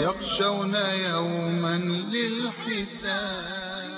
يخشون يوما للحساب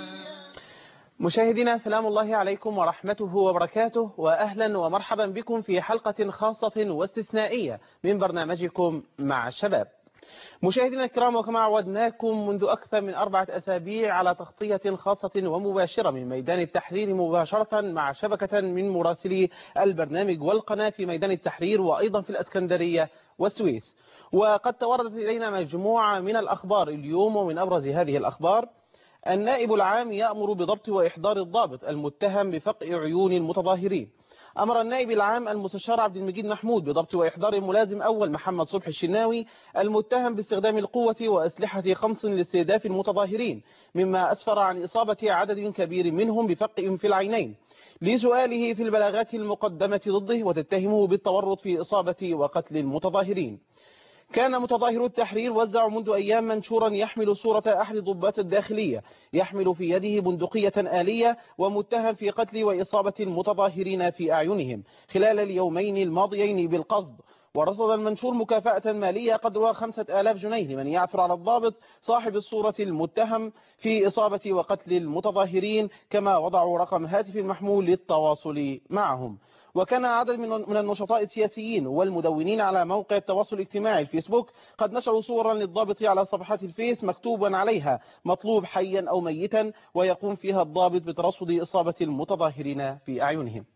مشاهدينا سلام الله عليكم ورحمته وبركاته وأهلا ومرحبا بكم في حلقة خاصة واستثنائية من برنامجكم مع الشباب مشاهدينا الكرام وكما عودناكم منذ أكثر من أربعة أسابيع على تغطية خاصة ومباشرة من ميدان التحرير مباشرة مع شبكة من مراسلي البرنامج والقناة في ميدان التحرير وأيضا في الأسكندرية والسويس وقد توردت إلينا مجموعة من الأخبار اليوم ومن أبرز هذه الأخبار النائب العام يأمر بضبط وإحضار الضابط المتهم بفقع عيون المتظاهرين أمر النائب العام المستشار عبد المجيد محمود بضبط وإحضار الملازم أول محمد صبحي الشناوي المتهم باستخدام القوة وأسلحة خمس لاستهداف المتظاهرين مما أسفر عن إصابة عدد كبير منهم بفقع في العينين لسؤاله في البلاغات المقدمة ضده وتتهمه بالتورط في إصابة وقتل المتظاهرين كان متظاهر التحرير وزع منذ أيام منشورا يحمل صورة أحد ضباط الداخلية يحمل في يده بندقية آلية ومتهم في قتل وإصابة المتظاهرين في أعينهم خلال اليومين الماضيين بالقصد ورصد المنشور مكافأة مالية قدرها خمسة آلاف جنيه لمن يعثر على الضابط صاحب الصورة المتهم في إصابة وقتل المتظاهرين كما وضعوا رقم هاتف محمول للتواصل معهم وكان عدد من النشطاء السياسيين والمدونين على موقع التواصل الاجتماعي الفيسبوك قد نشروا صورا للضابط على صفحات الفيس مكتوبا عليها مطلوب حيا أو ميتا ويقوم فيها الضابط بترصد إصابة المتظاهرين في أعينهم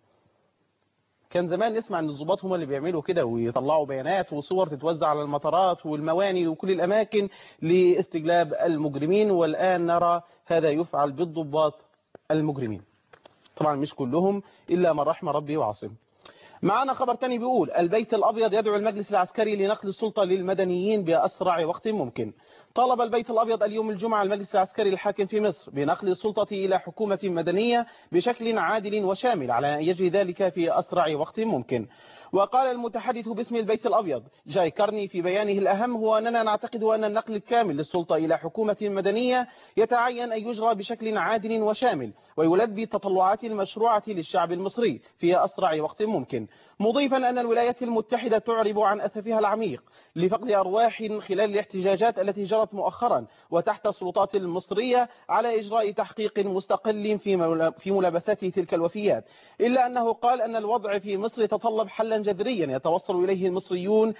كان زمان نسمع ان الضباط هم اللي بيعملوا كده ويطلعوا بيانات وصور تتوزع على المطارات والمواني وكل الاماكن لاستجلاب المجرمين والان نرى هذا يفعل بالضباط المجرمين طبعا مش كلهم الا من رحم ربي وعصم معنا خبر تاني بيقول البيت الابيض يدعو المجلس العسكري لنقل السلطه للمدنيين باسرع وقت ممكن طالب البيت الأبيض اليوم الجمعة المجلس العسكري الحاكم في مصر بنقل السلطة إلى حكومة مدنية بشكل عادل وشامل على أن يجري ذلك في أسرع وقت ممكن وقال المتحدث باسم البيت الأبيض جاي كارني في بيانه الأهم هو أننا نعتقد أن النقل الكامل للسلطة إلى حكومة مدنية يتعين أن يجرى بشكل عادل وشامل ويلبي التطلعات المشروعة للشعب المصري في أسرع وقت ممكن مضيفا أن الولايات المتحدة تعرب عن أسفها العميق لفقد أرواح خلال الاحتجاجات التي جرت مؤخرا وتحت السلطات المصرية على إجراء تحقيق مستقل في ملابسات تلك الوفيات إلا أنه قال أن الوضع في مصر يتطلب حلا جذريا يتوصل إليه المصريون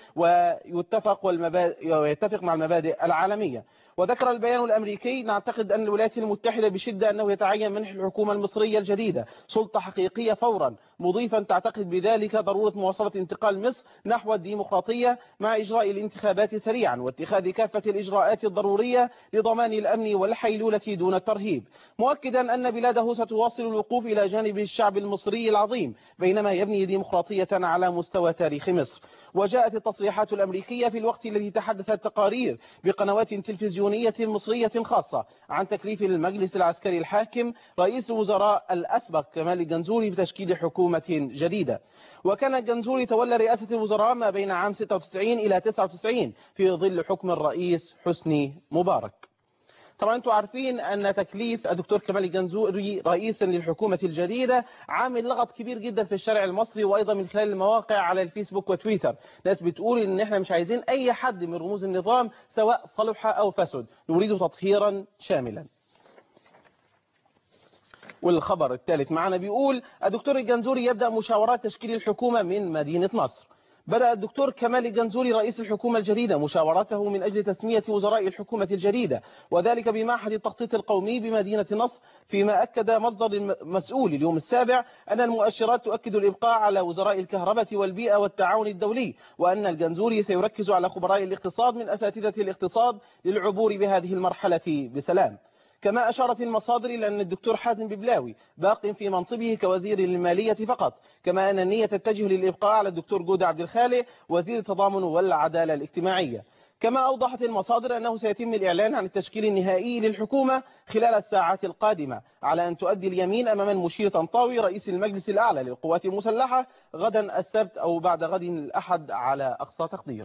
ويتفق, ويتفق مع المبادئ العالمية وذكر البيان الأمريكي نعتقد أن الولايات المتحدة بشدة أنه يتعين منح الحكومة المصرية الجديدة سلطة حقيقية فورا مضيفا تعتقد بذلك ضرورة مواصلة انتقال مصر نحو الديمقراطية مع إجراء الانتخابات سريعا واتخاذ كافة الإجراءات الضرورية لضمان الأمن والحيلولة دون الترهيب مؤكدا أن بلاده ستواصل الوقوف إلى جانب الشعب المصري العظيم بينما يبني ديمقراطية على مستوى تاريخ مصر وجاءت التصريحات الأمريكية في الوقت الذي تحدثت تقارير بقنوات تلفزيونية مصرية خاصة عن تكليف المجلس العسكري الحاكم رئيس الوزراء الأسبق كمال الجنزوري بتشكيل حكومة جديدة وكان الجنزوري تولى رئاسة الوزراء ما بين عام 96 إلى 99 في ظل حكم الرئيس حسني مبارك طبعا انتم عارفين ان تكليف الدكتور كمال الجنزوري رئيسا للحكومة الجديدة عامل لغط كبير جدا في الشارع المصري وايضا من خلال المواقع على الفيسبوك وتويتر ناس بتقول ان احنا مش عايزين اي حد من رموز النظام سواء صلح او فسد نريد تطهيرا شاملا والخبر الثالث معنا بيقول الدكتور الجنزوري يبدأ مشاورات تشكيل الحكومة من مدينة نصر بدأ الدكتور كمال الجنزوري رئيس الحكومة الجديدة مشاورته من أجل تسمية وزراء الحكومة الجديدة وذلك بمعهد التخطيط القومي بمدينة نصر فيما أكد مصدر مسؤول اليوم السابع أن المؤشرات تؤكد الإبقاء على وزراء الكهرباء والبيئة والتعاون الدولي وأن الجنزوري سيركز على خبراء الاقتصاد من أساتذة الاقتصاد للعبور بهذه المرحلة بسلام كما أشارت المصادر إلى أن الدكتور حازم ببلاوي باق في منصبه كوزير للمالية فقط كما أن النية تتجه للإبقاء على الدكتور جودة عبد الخالق وزير التضامن والعدالة الاجتماعية كما أوضحت المصادر أنه سيتم الإعلان عن التشكيل النهائي للحكومة خلال الساعات القادمة على أن تؤدي اليمين أمام المشير طنطاوي رئيس المجلس الأعلى للقوات المسلحة غدا السبت أو بعد غد الأحد على أقصى تقدير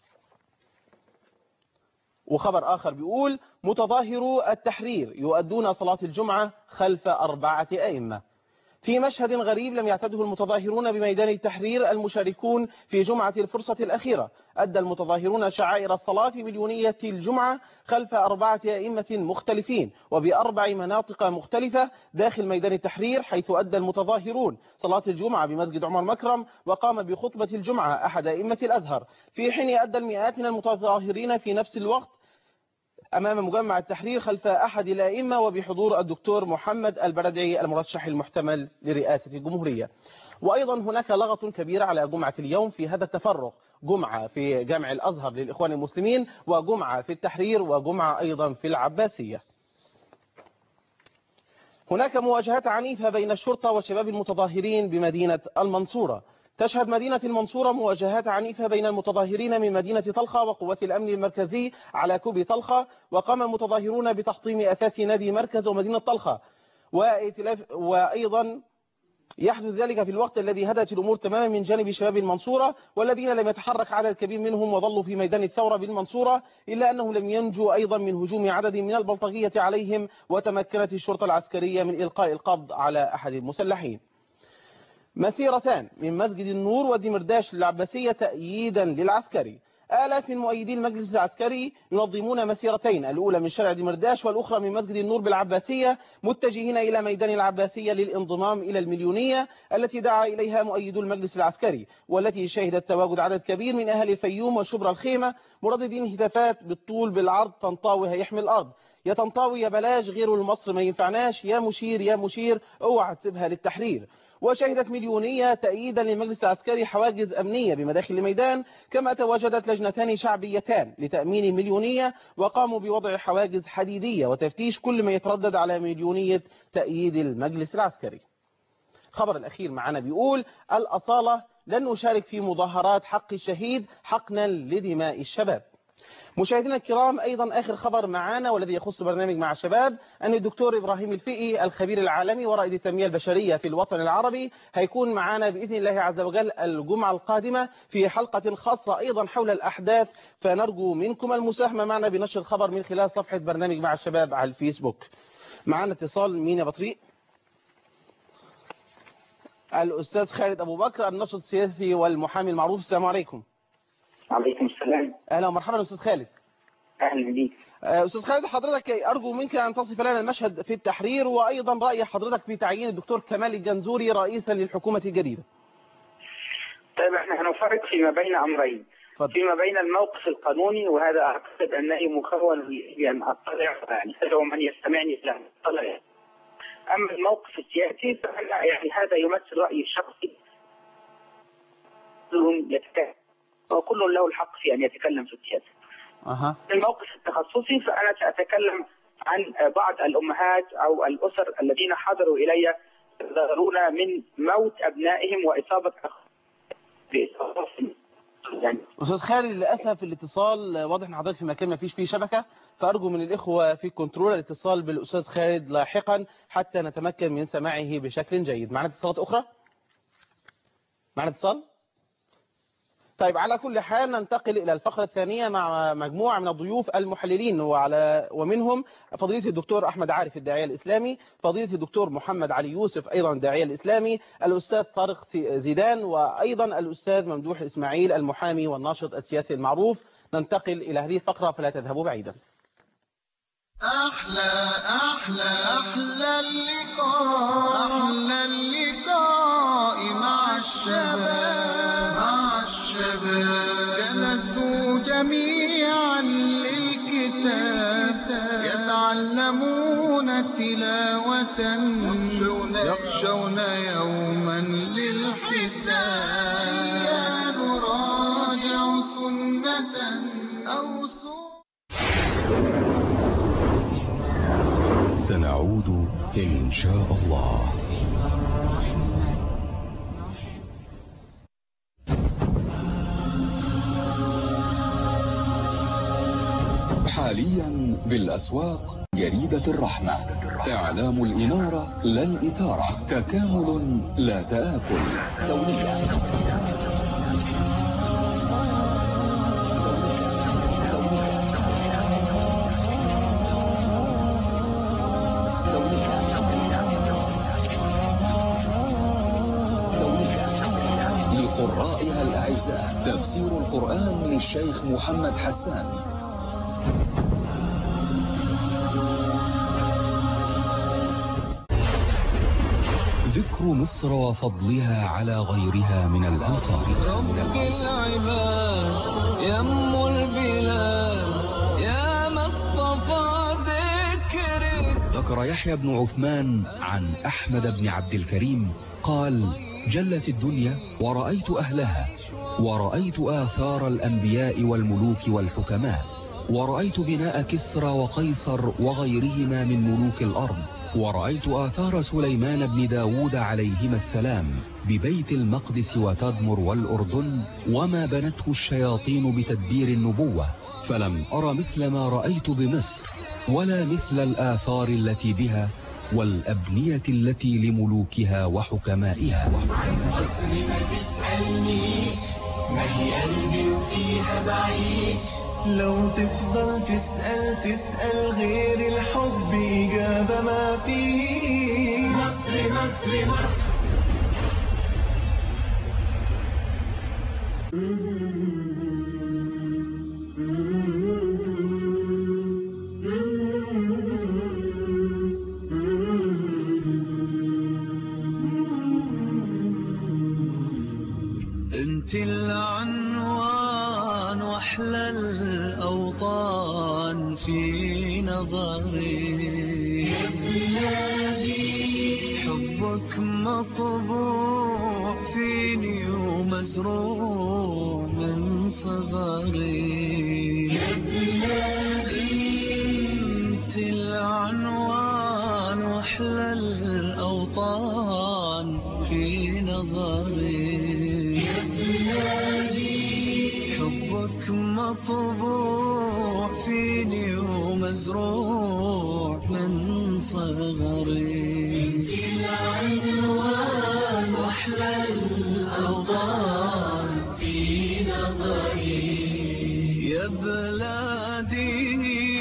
وخبر آخر بيقول متظاهرو التحرير يؤدون صلاة الجمعة خلف أربعة أئمة في مشهد غريب لم يعتده المتظاهرون بميدان التحرير المشاركون في جمعة الفرصة الأخيرة أدى المتظاهرون شعائر الصلاة في مليونية الجمعة خلف أربعة أئمة مختلفين وبأربع مناطق مختلفة داخل ميدان التحرير حيث أدى المتظاهرون صلاة الجمعة بمسجد عمر مكرم وقام بخطبة الجمعة أحد أئمة الأزهر في حين أدى المئات من المتظاهرين في نفس الوقت أمام مجمع التحرير خلف أحد الأئمة وبحضور الدكتور محمد البردعي المرشح المحتمل لرئاسة الجمهورية وأيضا هناك لغط كبير على جمعة اليوم في هذا التفرق جمعة في جامع الأزهر للإخوان المسلمين وجمعة في التحرير وجمعة أيضا في العباسية هناك مواجهات عنيفة بين الشرطة وشباب المتظاهرين بمدينة المنصورة تشهد مدينة المنصورة مواجهات عنيفة بين المتظاهرين من مدينة طلخة وقوات الأمن المركزي على كوبري طلخة وقام المتظاهرون بتحطيم أثاث نادي مركز ومدينة طلخة وأيضا يحدث ذلك في الوقت الذي هدت الأمور تماما من جانب شباب المنصورة والذين لم يتحرك عدد كبير منهم وظلوا في ميدان الثورة بالمنصورة إلا أنهم لم ينجوا أيضا من هجوم عدد من البلطجية عليهم وتمكنت الشرطة العسكرية من إلقاء القبض على أحد المسلحين مسيرتان من مسجد النور ودمرداش للعباسية تأييدا للعسكري آلاف من مؤيدي المجلس العسكري ينظمون مسيرتين الأولى من شارع دمرداش والأخرى من مسجد النور بالعباسية متجهين إلى ميدان العباسية للانضمام إلى المليونية التي دعا إليها مؤيدو المجلس العسكري والتي شهدت تواجد عدد كبير من أهل الفيوم وشبرا الخيمة مرددين هتافات بالطول بالعرض طنطاوي هيحمي الأرض يا طنطاوي يا بلاش غيره لمصر ما ينفعناش يا مشير يا مشير اوعى تسيبها للتحرير وشهدت مليونية تأييدا للمجلس العسكري حواجز أمنية بمداخل الميدان كما تواجدت لجنتان شعبيتان لتأمين المليونية وقاموا بوضع حواجز حديدية وتفتيش كل ما يتردد على مليونية تأييد المجلس العسكري خبر الأخير معنا بيقول الأصالة لن نشارك في مظاهرات حق الشهيد حقنا لدماء الشباب مشاهدينا الكرام أيضا آخر خبر معنا والذي يخص برنامج مع الشباب أن الدكتور إبراهيم الفقي الخبير العالمي ورائد التنمية البشرية في الوطن العربي هيكون معنا بإذن الله عز وجل الجمعة القادمة في حلقة خاصة أيضا حول الأحداث فنرجو منكم المساهمة معنا بنشر الخبر من خلال صفحة برنامج مع الشباب على الفيسبوك معنا اتصال مين يا بطريق الأستاذ خالد أبو بكر الناشط السياسي والمحامي المعروف السلام عليكم عليكم السلام اهلا ومرحبا استاذ خالد اهلا بيك استاذ خالد حضرتك ارجو منك ان تصف لنا المشهد في التحرير وايضا راي حضرتك في تعيين الدكتور كمال الجنزوري رئيسا للحكومه الجديده طيب احنا هنفرق فيما بين امرين اتفضل. فيما بين الموقف القانوني وهذا اعتقد انني مخول بان اطلع يعني ادعو من يستمعني له اطلع اما الموقف السياسي فأنا يعني هذا يمثل رايي الشخصي كلهم يتكلم وكل له الحق في ان يتكلم في السياسه اها الموقف التخصصي فأنا سأتكلم عن بعض الأمهات أو الأسر الذين حضروا إلي يتضررون من موت أبنائهم وإصابة أخ بإصابة يعني استاذ خالد للاسف الاتصال واضح ان حضرتك في مكان ما فيش فيه شبكه فارجو من الاخوه في كنترول الاتصال بالاستاذ خالد لاحقا حتى نتمكن من سماعه بشكل جيد معنا اتصالات اخرى معنا اتصال طيب على كل حال ننتقل إلى الفقرة الثانية مع مجموعة من الضيوف المحللين وعلى ومنهم فضيلة الدكتور أحمد عارف الداعية الإسلامي فضيلة الدكتور محمد علي يوسف أيضا الداعية الإسلامي الأستاذ طارق زيدان وأيضا الأستاذ ممدوح إسماعيل المحامي والناشط السياسي المعروف ننتقل إلى هذه الفقرة فلا تذهبوا بعيدا أحلى أحلى أحلى اللقاء أحلى اللقاء مع الشباب مع الشباب جلسوا جميعا للكتاب يتعلمون تلاوة يخشون يوما للحساب نراجع سنة أو سنة سنعود إن شاء الله حاليا بالأسواق جريدة الرحمة إعلام الإنارة لا الإثارة تكامل لا تآكل دولية الهدى تفسير القرآن للشيخ محمد حسان ذكر مصر وفضلها على غيرها من الآثار رب العباد يم البلاد يا مصطفى ذكرك ذكر يحيى بن عثمان عن أحمد بن عبد الكريم قال جلت الدنيا ورأيت أهلها ورأيت آثار الأنبياء والملوك والحكماء ورأيت بناء كسرى وقيصر وغيرهما من ملوك الأرض ورأيت آثار سليمان بن داود عليهما السلام ببيت المقدس وتدمر والأردن وما بنته الشياطين بتدبير النبوة فلم أر مثل ما رأيت بمصر ولا مثل الآثار التي بها والأبنية التي لملوكها وحكمائها لو تفضل تسأل تسأل غير الحب إجابة ما فيه مصر مصر مصر انت العنوان واحلى الاوطان في نظري حبك مطبوع فيني ومزروع من صغري انت العنوان واحلى الاوطان في نظري حبك مطبوع فيني ومزروع من صغري العنوان واحلى الاوطان في نظري يا بلادي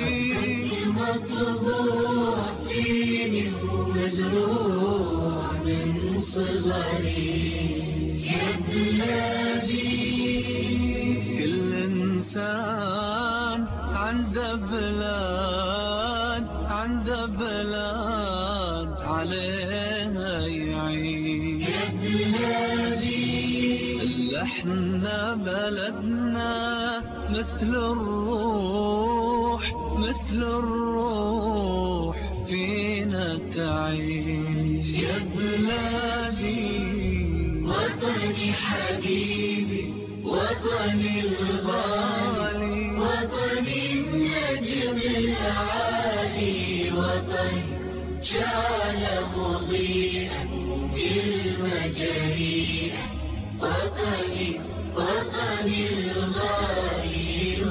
مطبوع فيني ومزروع من صغري يا بلادي كل انسان عنده بلاد عنده بلاد عليها يعيش يا بلادي اللي احنا بلدنا مثل الروح مثل الروح فينا تعيش يا بلادي وطني حبيبي وطني الغالي وطني النجم العالي وطني شعل مضيئا بالمجاريح وطني وطني الغالي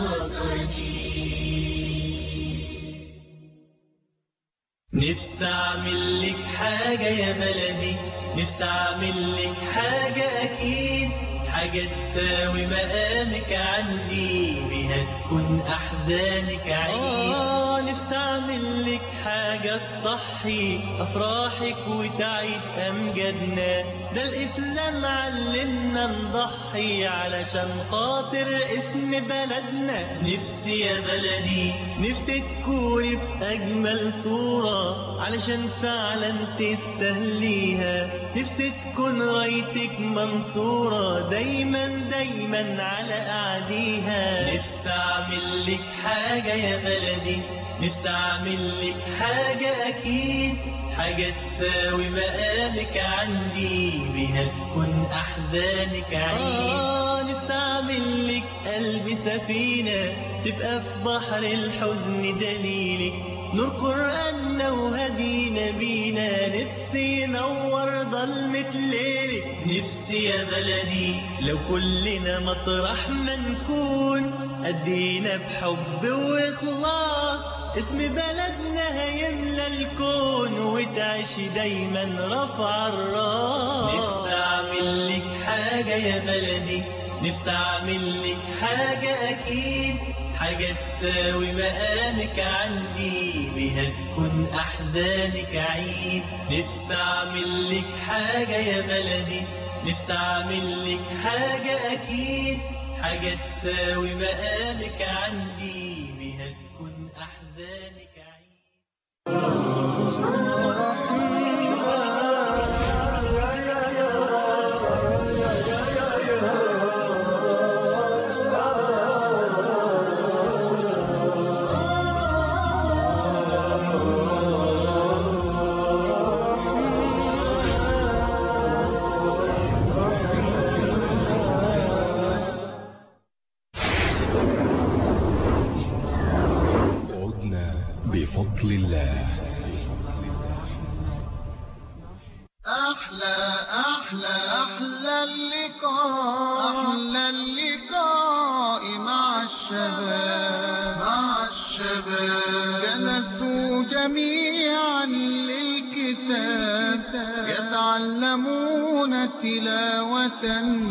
وطني نفسي اعمل لك حاجة يا بلدي نفسي اعمل لك حاجة اكيد حاجة تساوي مقامك عندي بها تكون احزانك عيد اه نفسي اعمل لك حاجة تصحي افراحك وتعيد امجادنا ده الاسلام علمنا نضحي علشان خاطر اسم بلدنا نفسي يا بلدي نفسي تكوني في اجمل صورة علشان فعلا تستهليها نفسي تكون رايتك منصورة دايما دايما على اعديها نفسي اعمل لك حاجة يا بلدي نفسي اعمل لك حاجة اكيد حاجة تساوي مقامك عندي بها تكون احزانك عيد آه نفسي اعمل لك قلب سفينة تبقى في بحر الحزن دليلك نور قرآننا وهدينا بينا نفسي نور ضلمة ليلك نفسي يا بلدي لو كلنا مطرح ما نكون أدينا بحب وإخلاص اسم بلدنا هيملى الكون وتعيش دايما رفع الراس نفسي أعمل لك حاجة يا بلدي نفسي أعمل لك حاجة أكيد حاجة تساوي مقامك عندي بها تكون أحزانك عيد نفسي أعمل لك حاجة يا بلدي نفسي اعمل لك حاجة اكيد حاجة تساوي مقامك عندي بيها تكون احزانك عيد عدنا بفضل الله أحلى أحلى أحلى اللقاء أحلى اللقاء مع الشباب مع الشباب جلسوا جميعا للكتاب يتعلمون تلاوة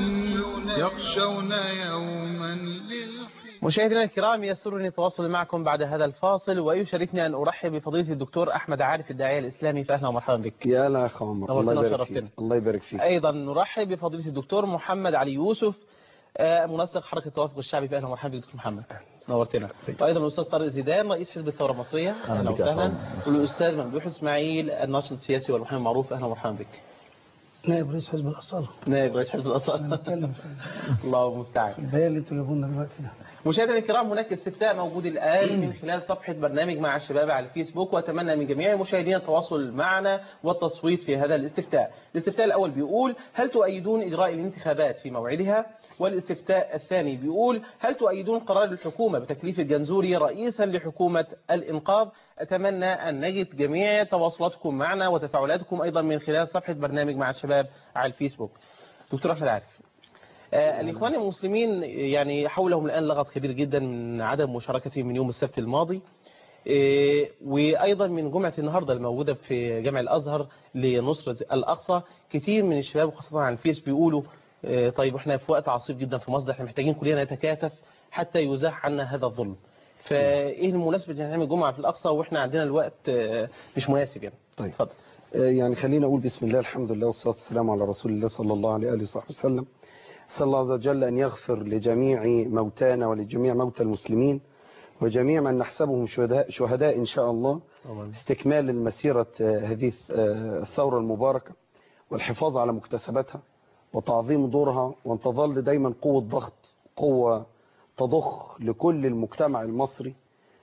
يخشون يوما للحساب مشاهدينا الكرام يسرني التواصل معكم بعد هذا الفاصل ويشرفني أن أرحب بفضيلة الدكتور أحمد عارف الداعية الإسلامي فأهلا ومرحبا بك يا لا يا اخ عمر نورتنا الله يبارك وشرفتنا. فيك الله يبارك فيك أيضا نرحب بفضيلة الدكتور محمد علي يوسف آه، منسق حركة التوافق الشعبي فأهلا ومرحبا بك دكتور محمد نورتنا وأيضا الأستاذ طارق زيدان رئيس حزب الثورة المصرية أهلا بك يا وسهلا أخوان. والأستاذ ممدوح إسماعيل الناشط السياسي والمحامي المعروف أهلا ومرحبا بك نائب رئيس حزب الأصالة نائب رئيس حزب الأصالة نتكلم في الله المستعان البيان اللي انتوا جابونا دلوقتي ده مشاهدينا الكرام هناك استفتاء موجود الآن من خلال صفحة برنامج مع الشباب على الفيسبوك وأتمنى من جميع المشاهدين التواصل معنا والتصويت في هذا الاستفتاء الاستفتاء الأول بيقول هل تؤيدون إجراء الانتخابات في موعدها والاستفتاء الثاني بيقول هل تؤيدون قرار الحكومة بتكليف الجنزوري رئيسا لحكومة الإنقاذ أتمنى أن نجد جميع تواصلاتكم معنا وتفاعلاتكم أيضا من خلال صفحة برنامج مع الشباب على الفيسبوك دكتور أحمد عارف آه، الإخوان المسلمين يعني حولهم الآن لغط كبير جدا من عدم مشاركتهم من يوم السبت الماضي آه، وأيضا من جمعة النهاردة الموجودة في جامع الأزهر لنصرة الأقصى كتير من الشباب وخاصة على الفيس بيقولوا آه، طيب احنا في وقت عصيب جدا في مصر احنا محتاجين كلنا نتكاتف حتى يزاح عنا هذا الظلم فايه المناسبة ان نعمل جمعة في الأقصى واحنا عندنا الوقت آه، مش مناسب يعني طيب. اتفضل آه، يعني خلينا اقول بسم الله الحمد لله والصلاه والسلام على رسول الله صلى الله عليه واله وصحبه وسلم اسال الله عز وجل ان يغفر لجميع موتانا ولجميع موتى المسلمين وجميع من نحسبهم شهداء, شهداء ان شاء الله استكمال المسيره آه، هذه آه، الثوره المباركه والحفاظ على مكتسباتها وتعظيم دورها وان تظل دايما قوه ضغط قوه تضخ لكل المجتمع المصري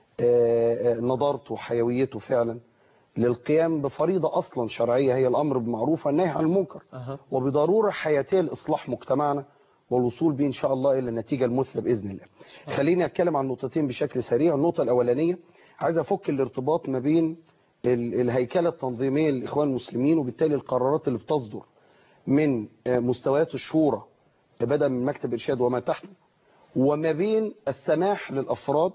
آه، آه، نضارته وحيويته فعلا للقيام بفريضة أصلا شرعية هي الأمر بالمعروف والنهي عن المنكر أها. وبضرورة حياتية لإصلاح مجتمعنا والوصول به إن شاء الله إلى النتيجة المثلى بإذن الله خليني أتكلم عن نقطتين بشكل سريع النقطة الأولانية عايز أفك الارتباط ما بين ال- الهيكلة التنظيمية للإخوان المسلمين وبالتالي القرارات اللي بتصدر من آه، مستويات الشورى بدأ من مكتب إرشاد وما تحته وما بين السماح للأفراد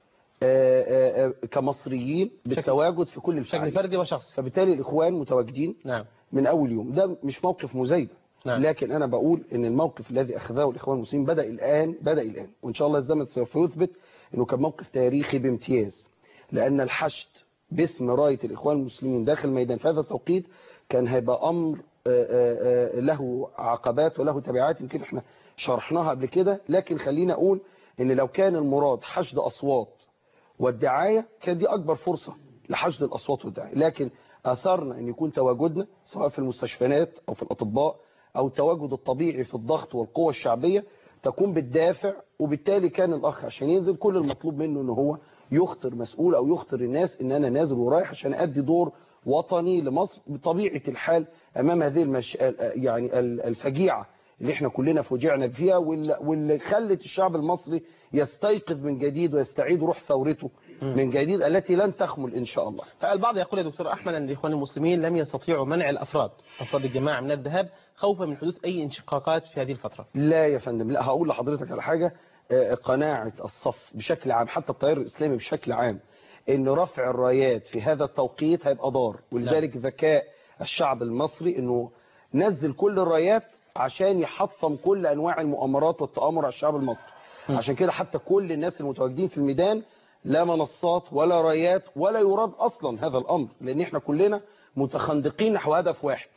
آه، آه، آه، كمصريين بالتواجد في كل بشكل الفعاليات فردي وشخصي فبالتالي الإخوان متواجدين نعم من أول يوم ده مش موقف مزايدة نعم. لكن أنا بقول إن الموقف الذي أخذه الإخوان المسلمين بدأ الآن بدأ الآن وإن شاء الله الزمن سوف يثبت إنه كان موقف تاريخي بامتياز لأن الحشد باسم راية الإخوان المسلمين داخل الميدان في هذا التوقيت كان هيبقى أمر آه، آه، آه، له عقبات وله تبعات يمكن احنا شرحناها قبل كده لكن خلينا أقول إن لو كان المراد حشد أصوات والدعاية كانت دي أكبر فرصة لحشد الأصوات والدعاية لكن أثرنا أن يكون تواجدنا سواء في المستشفيات أو في الأطباء أو التواجد الطبيعي في الضغط والقوة الشعبية تكون بالدافع وبالتالي كان الأخ عشان ينزل كل المطلوب منه أنه هو يخطر مسؤول أو يخطر الناس أن أنا نازل ورايح عشان أدي دور وطني لمصر بطبيعة الحال أمام هذه المش... يعني الفجيعة اللي احنا كلنا فوجئنا فيها واللي, واللي خلت الشعب المصري يستيقظ من جديد ويستعيد روح ثورته من جديد التي لن تخمل ان شاء الله البعض يقول يا دكتور احمد ان الاخوان المسلمين لم يستطيعوا منع الافراد افراد الجماعه من الذهاب خوفا من حدوث اي انشقاقات في هذه الفتره لا يا فندم لا هقول لحضرتك على حاجه آه، قناعه الصف بشكل عام حتى التيار الاسلامي بشكل عام ان رفع الرايات في هذا التوقيت هيبقى ضار ولذلك ذكاء الشعب المصري انه نزل كل الرايات عشان يحطم كل انواع المؤامرات والتآمر على الشعب المصري عشان كده حتى كل الناس المتواجدين في الميدان لا منصات ولا رايات ولا يراد اصلا هذا الامر لان احنا كلنا متخندقين نحو هدف واحد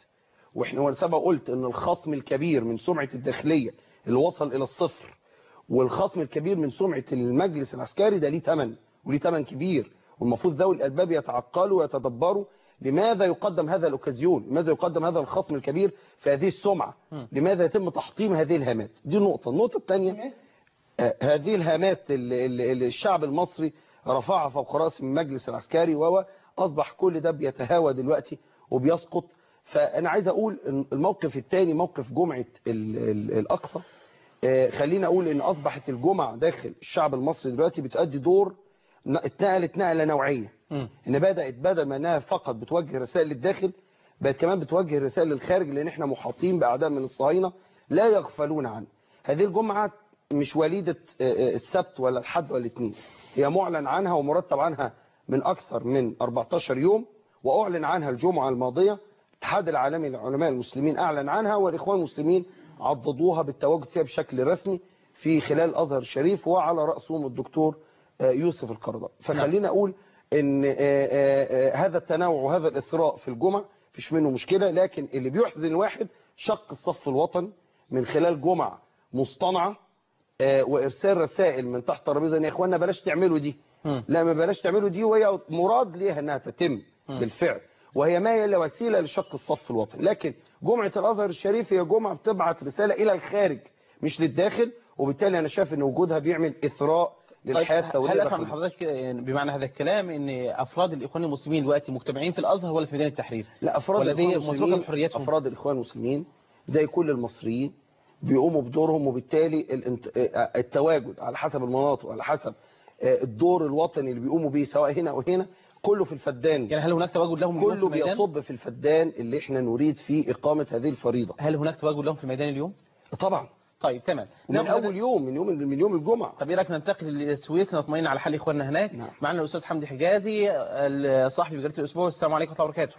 واحنا وانا سبق قلت ان الخصم الكبير من سمعة الداخلية اللي وصل الى الصفر والخصم الكبير من سمعة المجلس العسكري ده ليه ثمن وليه ثمن كبير والمفروض ذوي الالباب يتعقلوا ويتدبروا لماذا يقدم هذا الاوكازيون لماذا يقدم هذا الخصم الكبير في هذه السمعة لماذا يتم تحطيم هذه الهامات دي نقطة النقطة الثانية آه، هذه الهامات اللي اللي- اللي الشعب المصري رفعها فوق راس المجلس العسكري وهو اصبح كل ده بيتهاوى دلوقتي وبيسقط فانا عايز اقول إن الموقف الثاني موقف جمعة ال- ال- الاقصى آه، خلينا اقول ان اصبحت الجمعة داخل الشعب المصري دلوقتي بتؤدي دور ن- اتنقلت نقلة نوعية مم. ان بدات بدل ما انها فقط بتوجه رسائل للداخل بقت كمان بتوجه رسائل للخارج لان احنا محاطين باعداء من الصهاينه لا يغفلون عنه هذه الجمعه مش وليده آه، آه، السبت ولا الحد ولا الاثنين هي معلن عنها ومرتب عنها من اكثر من 14 يوم واعلن عنها الجمعه الماضيه الاتحاد العالمي للعلماء المسلمين اعلن عنها والاخوان المسلمين عضدوها بالتواجد فيها بشكل رسمي في خلال الازهر الشريف وعلى راسهم الدكتور آه، يوسف القرضاوي فخلينا اقول ان آه، آه، آه، هذا التنوع وهذا الاثراء في الجمع فيش منه مشكله لكن اللي بيحزن الواحد شق الصف الوطني من خلال جمع مصطنعه آه، وارسال رسائل من تحت ترابيزه ان يا اخوانا بلاش تعملوا دي مم. لا ما بلاش تعملوا دي وهي مراد ليها انها تتم بالفعل وهي ما هي الا وسيله لشق الصف الوطني لكن جمعه الازهر الشريف هي جمعه بتبعت رساله الى الخارج مش للداخل وبالتالي انا شايف ان وجودها بيعمل اثراء للحياه طيب الثوريه هل داخل افهم مصر. حضرتك يعني بمعنى هذا الكلام ان افراد الاخوان المسلمين دلوقتي مجتمعين في الازهر ولا في ميدان التحرير لا افراد ولا الاخوان دي متروكه المسلمين بحريتهم افراد الاخوان المسلمين زي كل المصريين بيقوموا بدورهم وبالتالي الانت- آه، التواجد على حسب المناطق وعلى حسب آه، الدور الوطني اللي بيقوموا بيه سواء هنا او هنا كله في الفدان يعني هل هناك تواجد لهم اليوم في كله الميدان بيصب في الفدان اللي احنا نريد فيه اقامه هذه الفريضه هل هناك تواجد لهم في الميدان اليوم طبعا طيب تمام من ناخد- اول يوم من يوم من يوم الجمعه طب ايه رايك ننتقل للسويس نطمئن على حال اخواننا هناك نعم. معنا الاستاذ حمدي حجازي صاحبي جريده الاسبوع السلام عليكم ورحمه الله وبركاته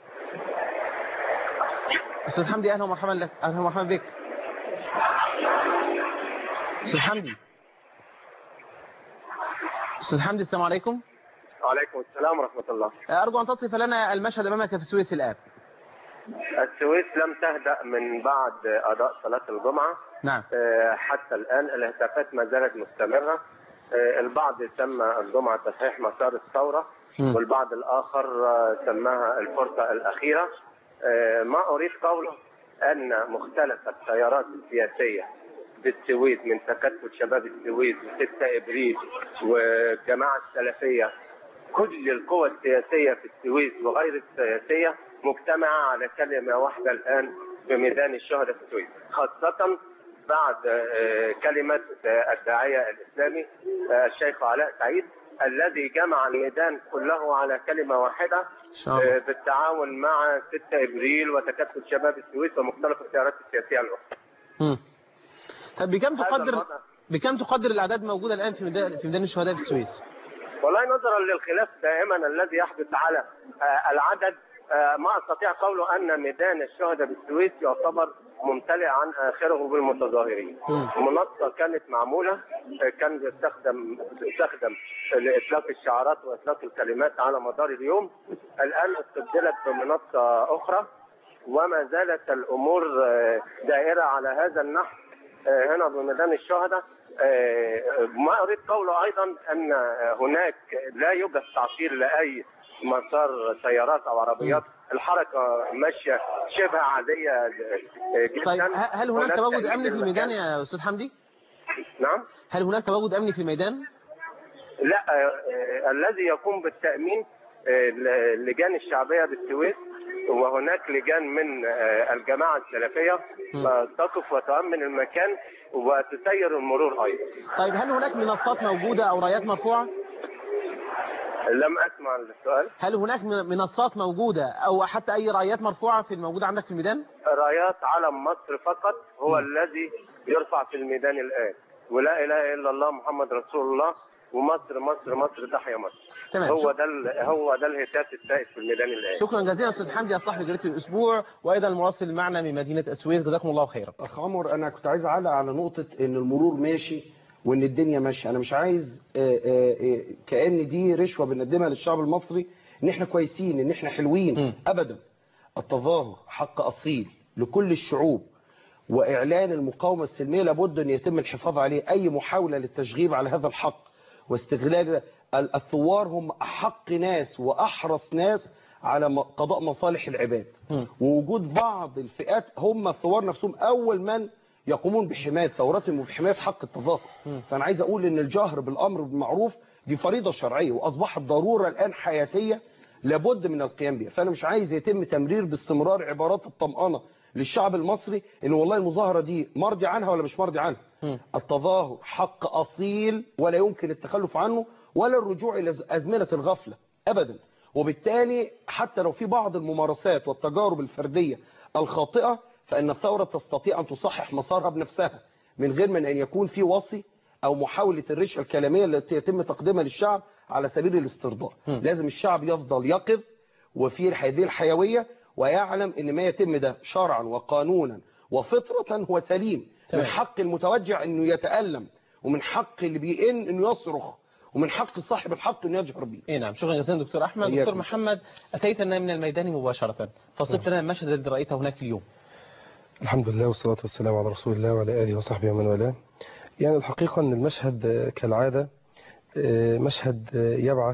استاذ حمدي اهلا ومرحبا لك اهلا ومرحبا بك استاذ حمدي استاذ حمدي السلام عليكم وعليكم السلام ورحمة الله ارجو ان تصف لنا المشهد امامك في السويس الان السويس لم تهدأ من بعد أداء صلاة الجمعة نعم آه، حتى الآن الهتافات ما زالت مستمرة آه، البعض سمى الجمعة تصحيح مسار الثورة مم. والبعض الآخر آه، سماها الفرصة الأخيرة آه، ما أريد قوله أن مختلف التيارات السياسية بالسويس من تكتل شباب السويس وستة إبريل والجماعة السلفية كل القوى السياسية في السويس وغير السياسية مجتمعة على كلمة واحدة الآن في ميدان الشهداء في السويس خاصة بعد آه، كلمة آه، الداعية الإسلامي آه، الشيخ علاء سعيد الذي جمع الميدان كله على كلمة واحدة ان شاء الله آه، بالتعاون مع 6 إبريل وتكتل شباب السويس ومختلف التيارات السياسية الأخرى مم. طب بكم هذا تقدر الوضع. بكم تقدر الاعداد الموجوده الان في ميدان في ميدان الشهداء في السويس والله نظرا للخلاف دائما الذي يحدث على آه، العدد آه، ما استطيع قوله ان ميدان الشهداء بالسويس يعتبر ممتلئ عن اخره بالمتظاهرين. مم. منصه كانت معموله آه، كان بيستخدم بتستخدم لاطلاق الشعارات واطلاق الكلمات على مدار اليوم الان استبدلت بمنصه اخرى وما زالت الامور آه، دائره على هذا النحو آه، هنا بميدان الشهداء آه، ما اريد قوله ايضا ان هناك لا يوجد تعطيل لاي مسار سيارات او عربيات الحركه ماشيه شبه عاديه آه، جدا طيب ه- هل هناك تواجد تأمين امني في الميدان المكان. يا استاذ حمدي نعم هل هناك تواجد امني في الميدان لا آه، آه، الذي يقوم بالتأمين آه، اللجان الشعبية بالسويس وهناك لجان من آه، الجماعة السلفية م. آه، تقف وتأمن المكان وتسير المرور أيضا طيب هل هناك منصات موجوده او رايات مرفوعه لم أسمع السؤال هل هناك من- منصات موجوده او حتى اي رايات مرفوعه في الموجوده عندك في الميدان رايات علم مصر فقط هو الذي يرفع في الميدان الآن ولا إله إلا الله محمد رسول الله ومصر مصر مصر تحيا مصر تمام هو شك- ده ال- هو ده الهتاف السائد في الميدان الآن شكرا جزيلا استاذ حمدي يا صاحب جريده الاسبوع وايضا المراسل معنا من مدينه السويس جزاكم الله خيرا اخ عمر انا كنت عايز اعلق على نقطه ان المرور ماشي وان الدنيا ماشيه انا مش عايز آه، آه، آه، كان دي رشوه بنقدمها للشعب المصري ان احنا كويسين ان احنا حلوين مم. ابدا التظاهر حق اصيل لكل الشعوب وإعلان المقاومة السلمية لابد أن يتم الحفاظ عليه أي محاولة للتشغيب على هذا الحق واستغلال ال- الثوار هم أحق ناس وأحرص ناس على م- قضاء مصالح العباد ووجود بعض الفئات هم الثوار نفسهم أول من يقومون بحماية ثوراتهم وبحماية حق التظاهر فأنا عايز أقول أن الجهر بالأمر بالمعروف دي فريضة شرعية وأصبحت ضرورة الآن حياتية لابد من القيام بها فأنا مش عايز يتم تمرير باستمرار عبارات الطمأنة للشعب المصري ان والله المظاهرة دي مرضي عنها ولا مش مرضي عنها التظاهر حق أصيل ولا يمكن التخلف عنه ولا الرجوع إلى أزمنة الغفلة أبدا وبالتالي حتى لو في بعض الممارسات والتجارب الفردية الخاطئة فإن الثورة تستطيع أن تصحح مسارها بنفسها من غير من أن يكون في وصي أو محاولة الرشوة الكلامية التي يتم تقديمها للشعب على سبيل الاسترضاء لازم الشعب يفضل يقظ وفي هذه الحيوية ويعلم ان ما يتم ده شرعا وقانونا وفطرة هو سليم تمام. من حق المتوجع انه يتألم ومن حق اللي بيئن انه يصرخ ومن حق صاحب الحق انه يجهر به اي نعم شكرا جزيلا دكتور احمد إياكم. دكتور محمد اتيتنا من الميدان مباشره فصف لنا المشهد الذي رايته هناك اليوم الحمد لله والصلاة والسلام على رسول الله وعلى آله وصحبه ومن والاه يعني الحقيقة أن المشهد آه، كالعادة آه، مشهد آه، يبعث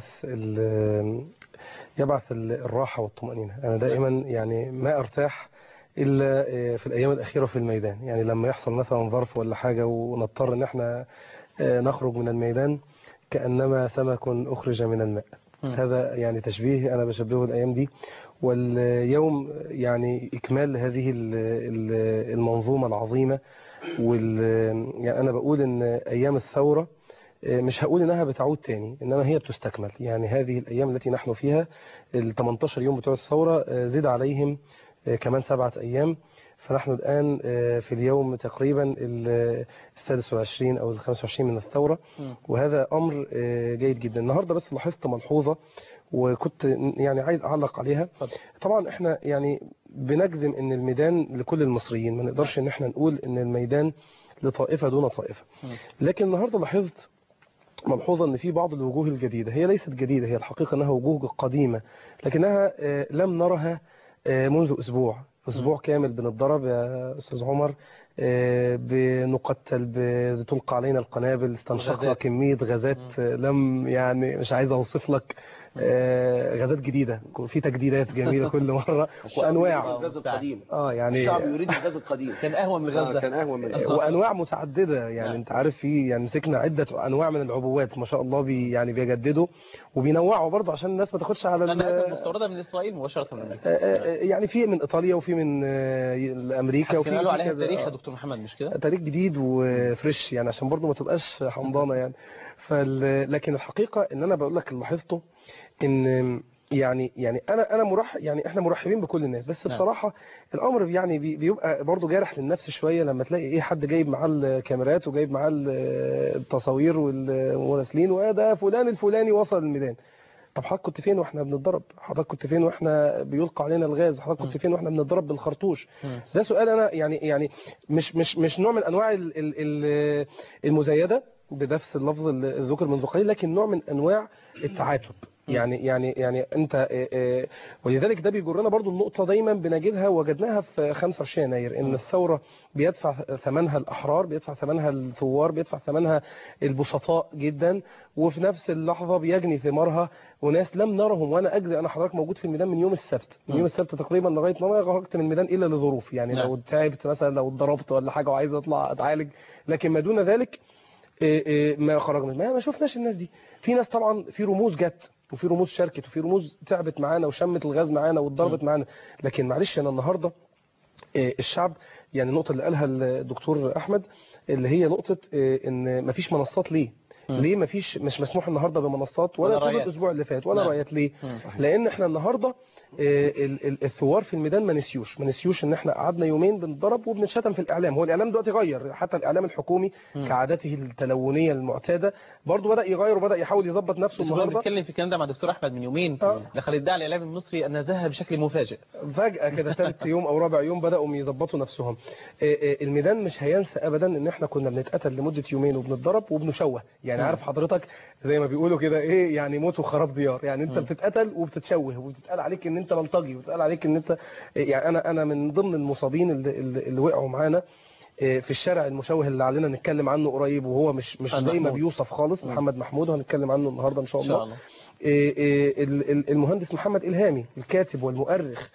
ال- يبعث ال- الراحة والطمأنينة أنا دائما يعني ما أرتاح إلا آه، في الأيام الأخيرة في الميدان يعني لما يحصل مثلا ظرف ولا حاجة ونضطر أن احنا آه، نخرج من الميدان كأنما سمك أخرج من الماء هذا يعني تشبيه أنا بشبهه الأيام دي واليوم يعني إكمال هذه ال- ال- المنظومة العظيمة وال يعني أنا بقول إن أيام الثورة مش هقول إنها بتعود تاني إنما هي بتستكمل يعني هذه الأيام التي نحن فيها ال 18 يوم بتوع الثورة زيد عليهم كمان سبعة أيام فنحن الآن في اليوم تقريبا ال- السادس والعشرين أو الخامس والعشرين من الثورة وهذا أمر جيد جدا النهاردة بس لاحظت ملحوظة وكنت يعني عايز أعلق عليها طبعا احنا يعني بنجزم ان الميدان لكل المصريين ما نقدرش ان احنا نقول ان الميدان لطائفة دون طائفة لكن النهاردة لاحظت ملحوظة ان في بعض الوجوه الجديدة هي ليست جديدة هي الحقيقة انها وجوه قديمة لكنها آه، لم نرها آه، منذ اسبوع اسبوع كامل بنتضرب يا استاذ عمر آه، بنقتل بتلقى علينا القنابل استنشقنا غازات. كمية غازات آه، لم يعني مش عايز اوصف لك آه، غازات جديدة في تجديدات جميلة كل مرة الشعب وانواع يريد الغاز القديم اه يعني الشعب يريد الغاز القديم كان اهون من الغاز آه، ده كان اهون من الغاز. وانواع متعدده يعني نعم. انت عارف في يعني مسكنا عده انواع من العبوات ما شاء الله بي يعني بيجددوا وبينوعوا برضه عشان الناس ما تاخدش على ال- لانها مستورده من اسرائيل مباشره من امريكا آه، آه، يعني في من ايطاليا وفي من آه، امريكا وفي كانوا قالوا في عليها كذا- التاريخ يا آه. دكتور محمد مش كده تاريخ جديد وفريش يعني عشان برضه ما تبقاش حمضانه يعني فال... لكن الحقيقه ان انا بقول لك اللي لاحظته ان يعني يعني انا انا مرح يعني احنا مرحبين بكل الناس بس نعم. بصراحه الامر يعني بي- بيبقى برضه جارح للنفس شويه لما تلاقي ايه حد جايب معاه الكاميرات وجايب معاه ال- التصاوير والمراسلين وده فلان الفلاني وصل الميدان طب حضرتك كنت فين واحنا بنتضرب حضرتك كنت فين واحنا بيلقى علينا الغاز حضرتك كنت فين واحنا بنتضرب بالخرطوش مم. ده سؤال انا يعني يعني مش مش مش نوع من انواع ال- ال- ال- المزايده بنفس اللفظ اللي ذكر منذ قليل لكن نوع من انواع التعاتب يعني يعني يعني انت آه، آه، ولذلك ده بيجرنا برضو النقطه دايما بنجدها وجدناها في 25 يناير ان الثوره بيدفع ثمنها الاحرار بيدفع ثمنها الثوار بيدفع ثمنها البسطاء جدا وفي نفس اللحظه بيجني ثمارها وناس لم نرهم وانا اجزي انا حضرتك موجود في الميدان من يوم السبت من يوم السبت تقريبا لغايه ما خرجت من الميدان الا لظروف يعني نعم. لو تعبت مثلا لو اتضربت ولا حاجه وعايز اطلع اتعالج لكن ما دون ذلك إيه إيه ما خرجنا ما, ما شفناش الناس دي في ناس طبعا في رموز جت وفي رموز شاركت وفي رموز تعبت معانا وشمت الغاز معانا واتضربت معانا لكن معلش انا النهارده إيه الشعب يعني النقطه اللي قالها الدكتور احمد اللي هي نقطه إيه ان مفيش منصات ليه ليه مفيش مش مسموح النهارده بمنصات ولا ولا طول رايات. الاسبوع اللي فات ولا نعم. رايات ليه مم. لان احنا النهارده آه، ال- ال- الثوار في الميدان ما نسيوش ما نسيوش ان احنا قعدنا يومين بنضرب وبنتشتم في الاعلام هو الاعلام دلوقتي غير حتى الاعلام الحكومي كعادته التلونيه المعتاده برضه بدا يغير وبدا يحاول يظبط نفسه بس كنا النهارده بنتكلم في الكلام ده مع دكتور احمد من يومين آه. دخل ادعى الاعلام المصري ان زهى بشكل مفاجئ فجأة كده ثالث يوم أو رابع يوم بدأوا يظبطوا نفسهم آه، آه، الميدان مش هينسى أبدا إن إحنا كنا بنتقتل لمدة يومين وبنتضرب وبنشوه يعني يعني مم. عارف حضرتك زي ما بيقولوا كده ايه يعني موت وخراب ديار يعني انت مم. بتتقتل وبتتشوه وبتتقال عليك ان انت بلطجي وبتتقال عليك ان انت يعني انا انا من ضمن المصابين اللي, اللي, اللي وقعوا معانا إيه، في الشارع المشوه اللي علينا نتكلم عنه قريب وهو مش مش محمد زي ما محمود. بيوصف خالص مم. محمد محمود وهنتكلم عنه النهارده ان شاء ان الله, شاء الله إيه إيه ال- ال- المهندس محمد إلهامي الكاتب والمؤرخ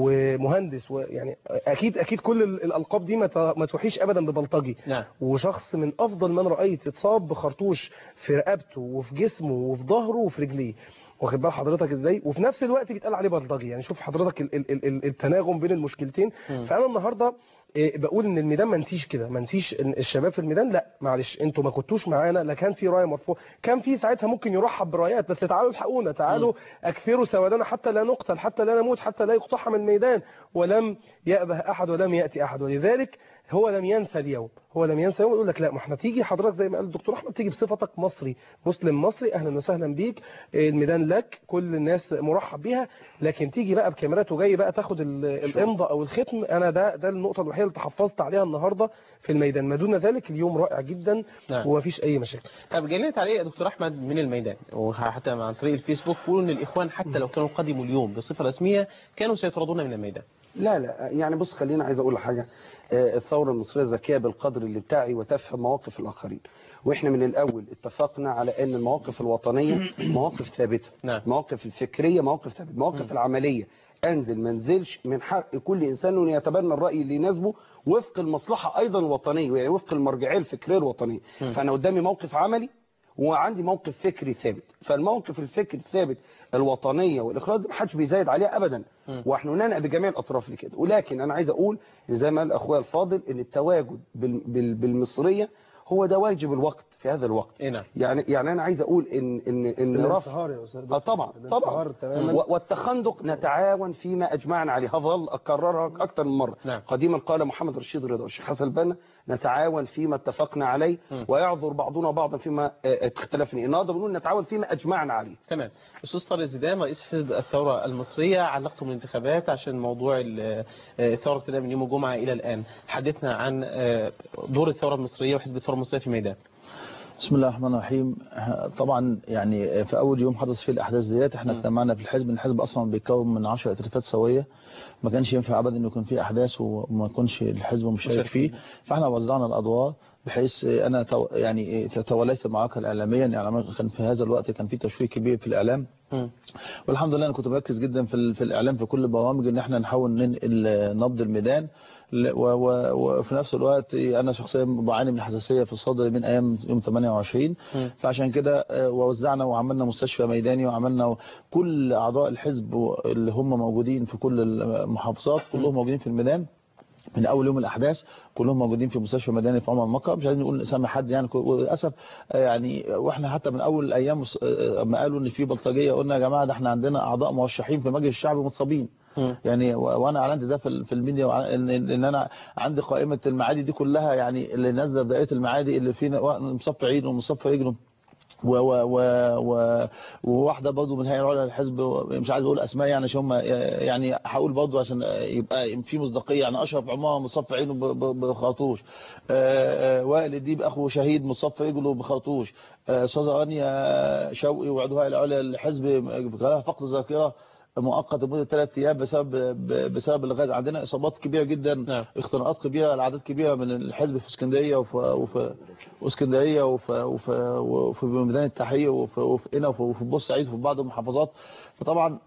ومهندس ويعني اكيد اكيد كل ال- الالقاب دي ما ت- ما توحيش ابدا ببلطجي نعم وشخص من افضل من رايت اتصاب بخرطوش في رقبته وفي جسمه وفي ظهره وفي رجليه واخد بال حضرتك ازاي وفي نفس الوقت بيتقال عليه بلطجي يعني شوف حضرتك ال ال ال التناغم بين المشكلتين مم. فانا النهارده إيه، بقول ان الميدان ما نسيش كده ما نسيش إن الشباب في الميدان لا معلش انتوا ما كنتوش معانا لا كان في رايه مرفوع كان في ساعتها ممكن يرحب برايات بس تعالوا الحقونا تعالوا اكثروا سوادنا حتى لا نقتل حتى لا نموت حتى لا يقتحم الميدان ولم يأبه احد ولم ياتي احد ولذلك هو لم ينسى اليوم هو لم ينسى اليوم يقول لك لا ما احنا تيجي حضرتك زي ما قال الدكتور احمد تيجي بصفتك مصري مسلم مصري اهلا وسهلا بيك الميدان لك كل الناس مرحب بيها لكن تيجي بقى بكاميرات وجاي بقى تاخد ال- الامضه او الختم انا ده ده النقطه الوحيده اللي تحفظت عليها النهارده في الميدان ما دون ذلك اليوم رائع جدا نعم. ومفيش اي مشاكل طب جايين تعليق يا دكتور احمد من الميدان وحتى عن طريق الفيسبوك بيقولوا ان الاخوان حتى لو كانوا قدموا اليوم بصفه رسميه كانوا سيطردون من الميدان لا لا يعني بص خلينا عايز اقول حاجه آه، الثوره المصريه ذكيه بالقدر اللي بتاعي وتفهم مواقف الاخرين واحنا من الاول اتفقنا على ان المواقف الوطنيه مواقف ثابته نعم. مواقف الفكريه مواقف ثابته مواقف العمليه انزل ما انزلش من حق كل انسان انه يتبنى الراي اللي يناسبه وفق المصلحه ايضا الوطنيه يعني وفق المرجعيه الفكريه الوطنيه مم. فانا قدامي موقف عملي وعندي موقف فكري ثابت فالموقف الفكري الثابت الوطنيه والاخراج ما حدش بيزايد عليها ابدا مم. واحنا ننقى بجميع الاطراف لكده ولكن انا عايز اقول زي ما قال اخويا الفاضل ان التواجد بال- بال- بالمصريه هو ده واجب الوقت في هذا الوقت ايه نعم يعني يعني انا عايز اقول ان ان ان رفع الانصهار يا استاذ اه طبعا طبعا الانصهار تماما و- والتخندق نتعاون فيما اجمعنا عليه هظل اكررها اكثر من مره نعم. قديما قال محمد رشيد رضا الشيخ حسن البنا نتعاون فيما اتفقنا عليه مم. ويعذر بعضنا بعضا فيما آه، اختلفنا النهارده بنقول نتعاون فيما اجمعنا عليه تمام استاذ طارق زيدان رئيس حزب الثوره المصريه علقتم الانتخابات عشان موضوع ال- آه، الثوره ابتداء من يوم الجمعه الى الان حدثنا عن آه، دور الثوره المصريه وحزب الثوره المصريه في الميدان بسم الله الرحمن الرحيم طبعا يعني في اول يوم حدث فيه الاحداث ديت احنا اجتمعنا في الحزب الحزب اصلا بيتكون من 10 اتفاقات سويه ما كانش ينفع ابدا انه يكون فيه احداث وما يكونش الحزب مشارك فيه فاحنا وزعنا الادوار بحيث انا تو يعني توليت المعركه الاعلاميه يعني كان في هذا الوقت كان في تشويق كبير في الاعلام مم. والحمد لله انا كنت مركز جدا في ال- في الاعلام في كل البرامج ان احنا نحاول ننقل نبض الميدان ل- و- و- وفي نفس الوقت انا شخصيا بعاني من حساسيه في الصدر من ايام يوم 28 مم. فعشان كده آه، ووزعنا وعملنا مستشفى ميداني وعملنا كل اعضاء الحزب اللي هم موجودين في كل المحافظات كلهم موجودين في الميدان من اول يوم الاحداث كلهم موجودين في مستشفى مدني في عمر مكه مش عايزين نقول اسامي حد يعني وللاسف آه، يعني واحنا حتى من اول الايام آه، ما قالوا ان في بلطجيه قلنا يا جماعه ده احنا عندنا اعضاء مرشحين في مجلس الشعب متصابين مم. يعني و- وانا اعلنت ده في ال- في الميديا وع- ان ان إن انا عندي قائمه المعادي دي كلها يعني اللي نازله في دائره المعادي اللي فينا مصف عيد ومصف رجله و و و و وواحده برضه من الهيئه العليا للحزب مش عايز اقول اسماء يعني عشان هم يعني هقول برضه عشان يبقى في مصداقيه يعني اشرف عمار مصف عينه ب- ب- بخرطوش آه، آه، وائل الديب اخو شهيد مصف رجله بخرطوش آه، استاذه رانيا شوقي وعضو الهيئه العليا للحزب جالها فقد ذاكره مؤقت لمده ثلاث ايام بسبب ب- بسبب الغاز عندنا اصابات كبيره جدا نعم. اختناقات كبيره لاعداد كبيره من الحزب في اسكندريه وفي وفي واسكندريه وفي وفي وفي ميدان التحرير وفي وفي هنا وفي وفي بورسعيد وفي بعض المحافظات فطبعا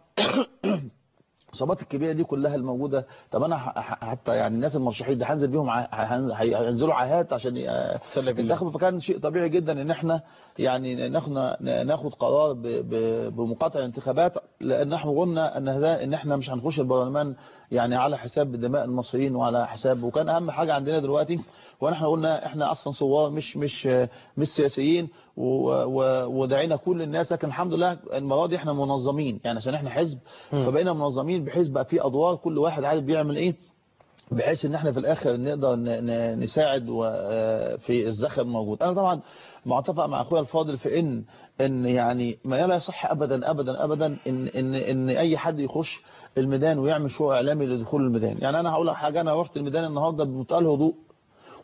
الاصابات الكبيره دي كلها الموجوده طب انا ح- ح- حتى يعني الناس المرشحين دي هنزل بيهم ع- هن- هينزلوا عاهات عشان ي- سلم بالله. ينتخبوا فكان شيء طبيعي جدا ان احنا يعني ناخد ناخد قرار ب- ب- بمقاطعه الانتخابات لان احنا قلنا ان هذا ان احنا مش هنخش البرلمان يعني على حساب دماء المصريين وعلى حساب وكان اهم حاجه عندنا دلوقتي وان احنا قلنا احنا اصلا ثوار مش مش مش سياسيين و- و- ودعينا كل الناس لكن الحمد لله المره دي احنا منظمين يعني عشان احنا حزب مم. فبقينا منظمين بحيث بقى في ادوار كل واحد عارف بيعمل ايه بحيث ان احنا في الاخر نقدر ن- ن- نساعد و- آه، في الزخم الموجود انا طبعا متفق مع اخويا الفاضل في ان ان يعني ما لا يصح ابدا ابدا ابدا ان ان ان اي حد يخش الميدان ويعمل شو اعلامي لدخول الميدان يعني انا هقول لك حاجه انا رحت الميدان النهارده بمنتهى الهدوء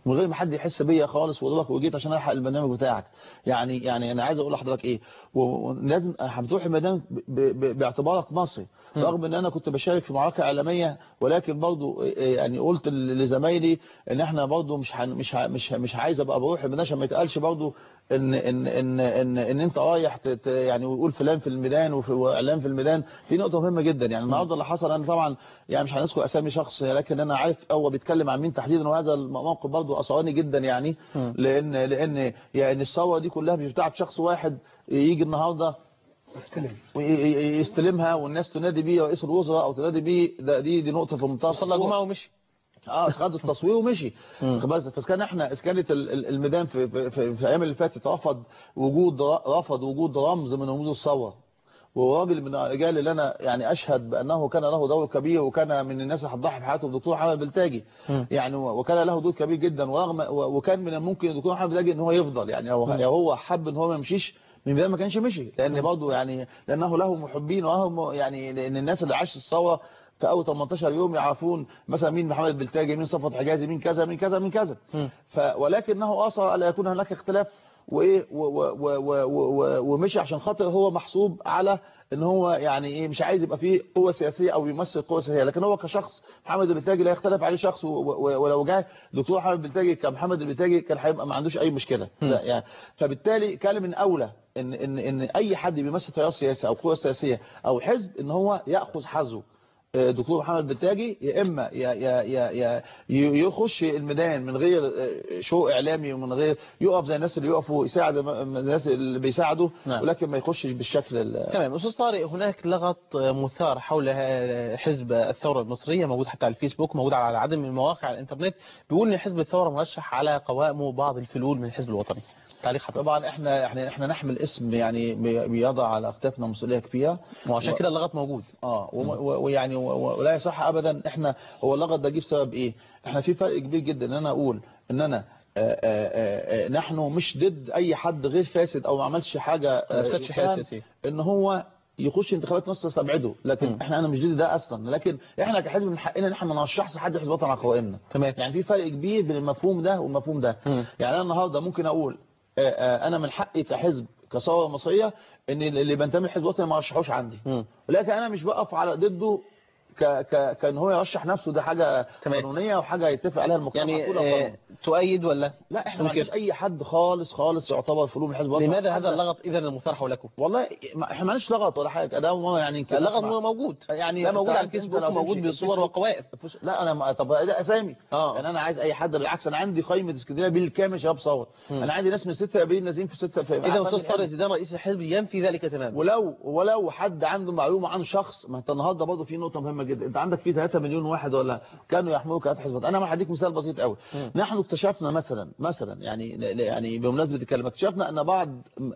من غير ما حد يحس بيا خالص ودوبك وجيت عشان الحق البرنامج بتاعك يعني يعني انا عايز اقول لحضرتك ايه ولازم هتروح الميدان ب- ب- باعتبارك مصري رغم ان انا كنت بشارك في معركه اعلاميه ولكن برضو إيه يعني قلت لزمايلي ان احنا برضو مش هن- مش ه- مش ه- مش عايز ابقى بروح الميدان عشان ما يتقالش برضو ان ان ان ان, إن انت رايح ت- ت- يعني ويقول فلان في الميدان وفي واعلام في الميدان دي نقطه مهمه جدا يعني النهارده اللي حصل انا طبعا يعني مش هنذكر اسامي شخص لكن انا عارف هو بيتكلم عن مين تحديدا وهذا الموقف برضه اثرني جدا يعني لان لان يعني الثوره دي كلها مش بتاعت شخص واحد يجي النهارده استلم ويستلمها والناس تنادي بيه رئيس الوزراء او تنادي بيه ده دي دي نقطه في منتهى صلى الخطورة. جمعه ومشي اه خد التصوير ومشي بس بس كان احنا إذا كانت ال- ال- الميدان في في, في, في الايام اللي فاتت رفض وجود رفض وجود رمز من رموز الثوره وراجل من الرجال اللي انا يعني اشهد بانه كان له دور كبير وكان من الناس اللي هتضحي بحياته الدكتور محمد بلتاجي يعني و- وكان له دور كبير جدا ورغم و- وكان من الممكن الدكتور محمد بلتاجي ان هو يفضل يعني لو لو هو حب ان هو ما يمشيش من بدايه ما كانش مشي لان برضه يعني لانه له محبين وهم يعني لان الناس اللي عاشت الثوره في اول 18 يوم يعرفون مثلا مين محمد بلتاجي مين صفوت حجازي مين كذا مين كذا مين كذا ف ولكنه اصر الا يكون هناك اختلاف وايه و- و- و- و- و- ومشي عشان خاطر هو محسوب على ان هو يعني ايه مش عايز يبقى فيه قوه سياسيه او يمثل قوه سياسيه لكن هو كشخص محمد البلتاجي لا يختلف عليه شخص و- و- ولو جه دكتور محمد البلتاجي كمحمد البلتاجي كان هيبقى ما عندوش اي مشكله لا يعني فبالتالي كان من اولى ان ان ان اي حد بيمثل تيار سياسي او قوه سياسيه او حزب ان هو ياخذ حظه دكتور محمد بلتاجي يا اما يا يا يا يا يخش الميدان من غير شو اعلامي ومن غير يقف زي الناس اللي يقفوا يساعد الناس اللي بيساعدوا نعم. ولكن ما يخشش بالشكل ال- تمام استاذ طارق هناك لغط مثار حول حزب الثوره المصريه موجود حتى على الفيسبوك موجود على عدد من المواقع على الانترنت بيقول ان حزب الثوره مرشح على قوائمه بعض الفلول من الحزب الوطني تعليق حضرتك طبعا احنا احنا احنا نحمل اسم يعني بي- بيضع على اكتافنا مسؤوليه كبيره وعشان و- كده اللغط موجود اه وم- و- ويعني و- و- ولا يصح ابدا احنا هو اللغط ده جه بسبب ايه احنا في فرق كبير جدا ان انا اقول ان انا آه، آه، آه، نحن مش ضد اي حد غير فاسد او ما عملش حاجه آه، ما أفسدش حياة يفهم سياسية. ان هو يخش انتخابات مصر استبعده لكن احنا انا مش ضد ده اصلا لكن احنا كحزب من حقنا ان احنا ما نرشحش حد حزب وطن على قوائمنا تمام يعني في فرق كبير بين المفهوم ده والمفهوم ده مم. يعني انا النهارده ممكن اقول آه، آه، انا من حقي كحزب كثوره مصريه ان اللي بنتمي لحزب وطني ما رشحوش عندي مم. لكن انا مش بقف على ضده ك ك كان هو يرشح نفسه ده حاجه تمام. قانونيه وحاجه يتفق عليها المجتمع يعني كله آه، وقانون. تؤيد ولا لا احنا ما تنكر؟ عندناش اي حد خالص خالص يعتبر فلول من حزب الوطن لماذا حتى- هذا اللغط اذا المثار حولكم والله ما- احنا مالناش لغط ولا حاجه ده هو يعني يمكن اللغط أسمع. موجود يعني ده موجود أنت- على أنت الفيسبوك لو موجود تمشي بصور الفيسبوك- وقوائم لا انا ما- طب ده اسامي اه يعني انا عايز اي حد بالعكس انا عندي قائمه اسكندريه بالكامل شباب صور انا عندي ناس من 6 ابريل نازلين في 6 في اذا استاذ طارق زيدان رئيس الحزب ينفي ذلك تماما ولو ولو حد عنده معلومه عن شخص ما انت النهارده برضه في نقطه مهمه جدا انت عندك في 3 مليون واحد ولا كانوا يحملوا كارت حزب انا هديك مثال بسيط قوي نحن اكتشفنا مثلا مثلا يعني ل- يعني بمناسبه الكلمه اكتشفنا ان بعض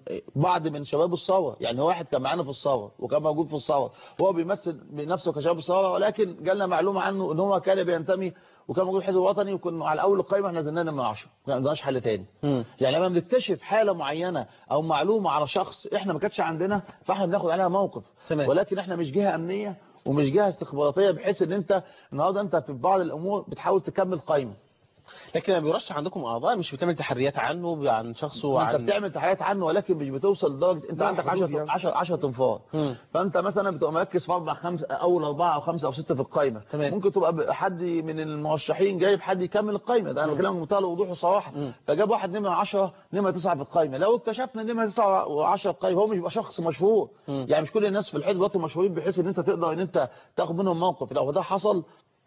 بعض من شباب الثوره يعني واحد كان معانا في الثوره وكان موجود في الثوره هو بيمثل بنفسه كشباب الثوره ولكن جالنا معلومه عنه ان هو كان بينتمي وكان موجود في الحزب الوطني وكنا على اول القائمه احنا نزلنا من 10 ما عندناش حل تاني مم. يعني لما بنكتشف حاله معينه او معلومه على شخص احنا ما كانتش عندنا فاحنا بناخد عليها موقف تمام. ولكن احنا مش جهه امنيه ومش جهه استخباراتيه بحيث ان انت النهارده انت في بعض الامور بتحاول تكمل قائمه لكن لما بيرشح عندكم اعضاء مش بتعمل تحريات عنه عن شخصه انت وعن بتعمل تحيات عنه ولكن مش بتوصل لدرجه انت لا، عندك حدود 10 يعني. 10 10 تنفار مم. فانت مثلا بتبقى مركز في اربع خمس اول اربعه او خمسه او سته في القائمه تمام. ممكن تبقى ب- حد من المرشحين جايب حد يكمل القائمه ده انا بكلمك بمنتهى الوضوح والصراحه مم. فجاب واحد نمره 10 نمره 9 في القائمه لو اكتشفنا نمره 9 و10 في القائمه هو مش يبقى شخص مشهور مم. يعني مش كل الناس في الحزب الوطني مشهورين بحيث ان انت تقدر ان انت تاخد منهم موقف لو ده حصل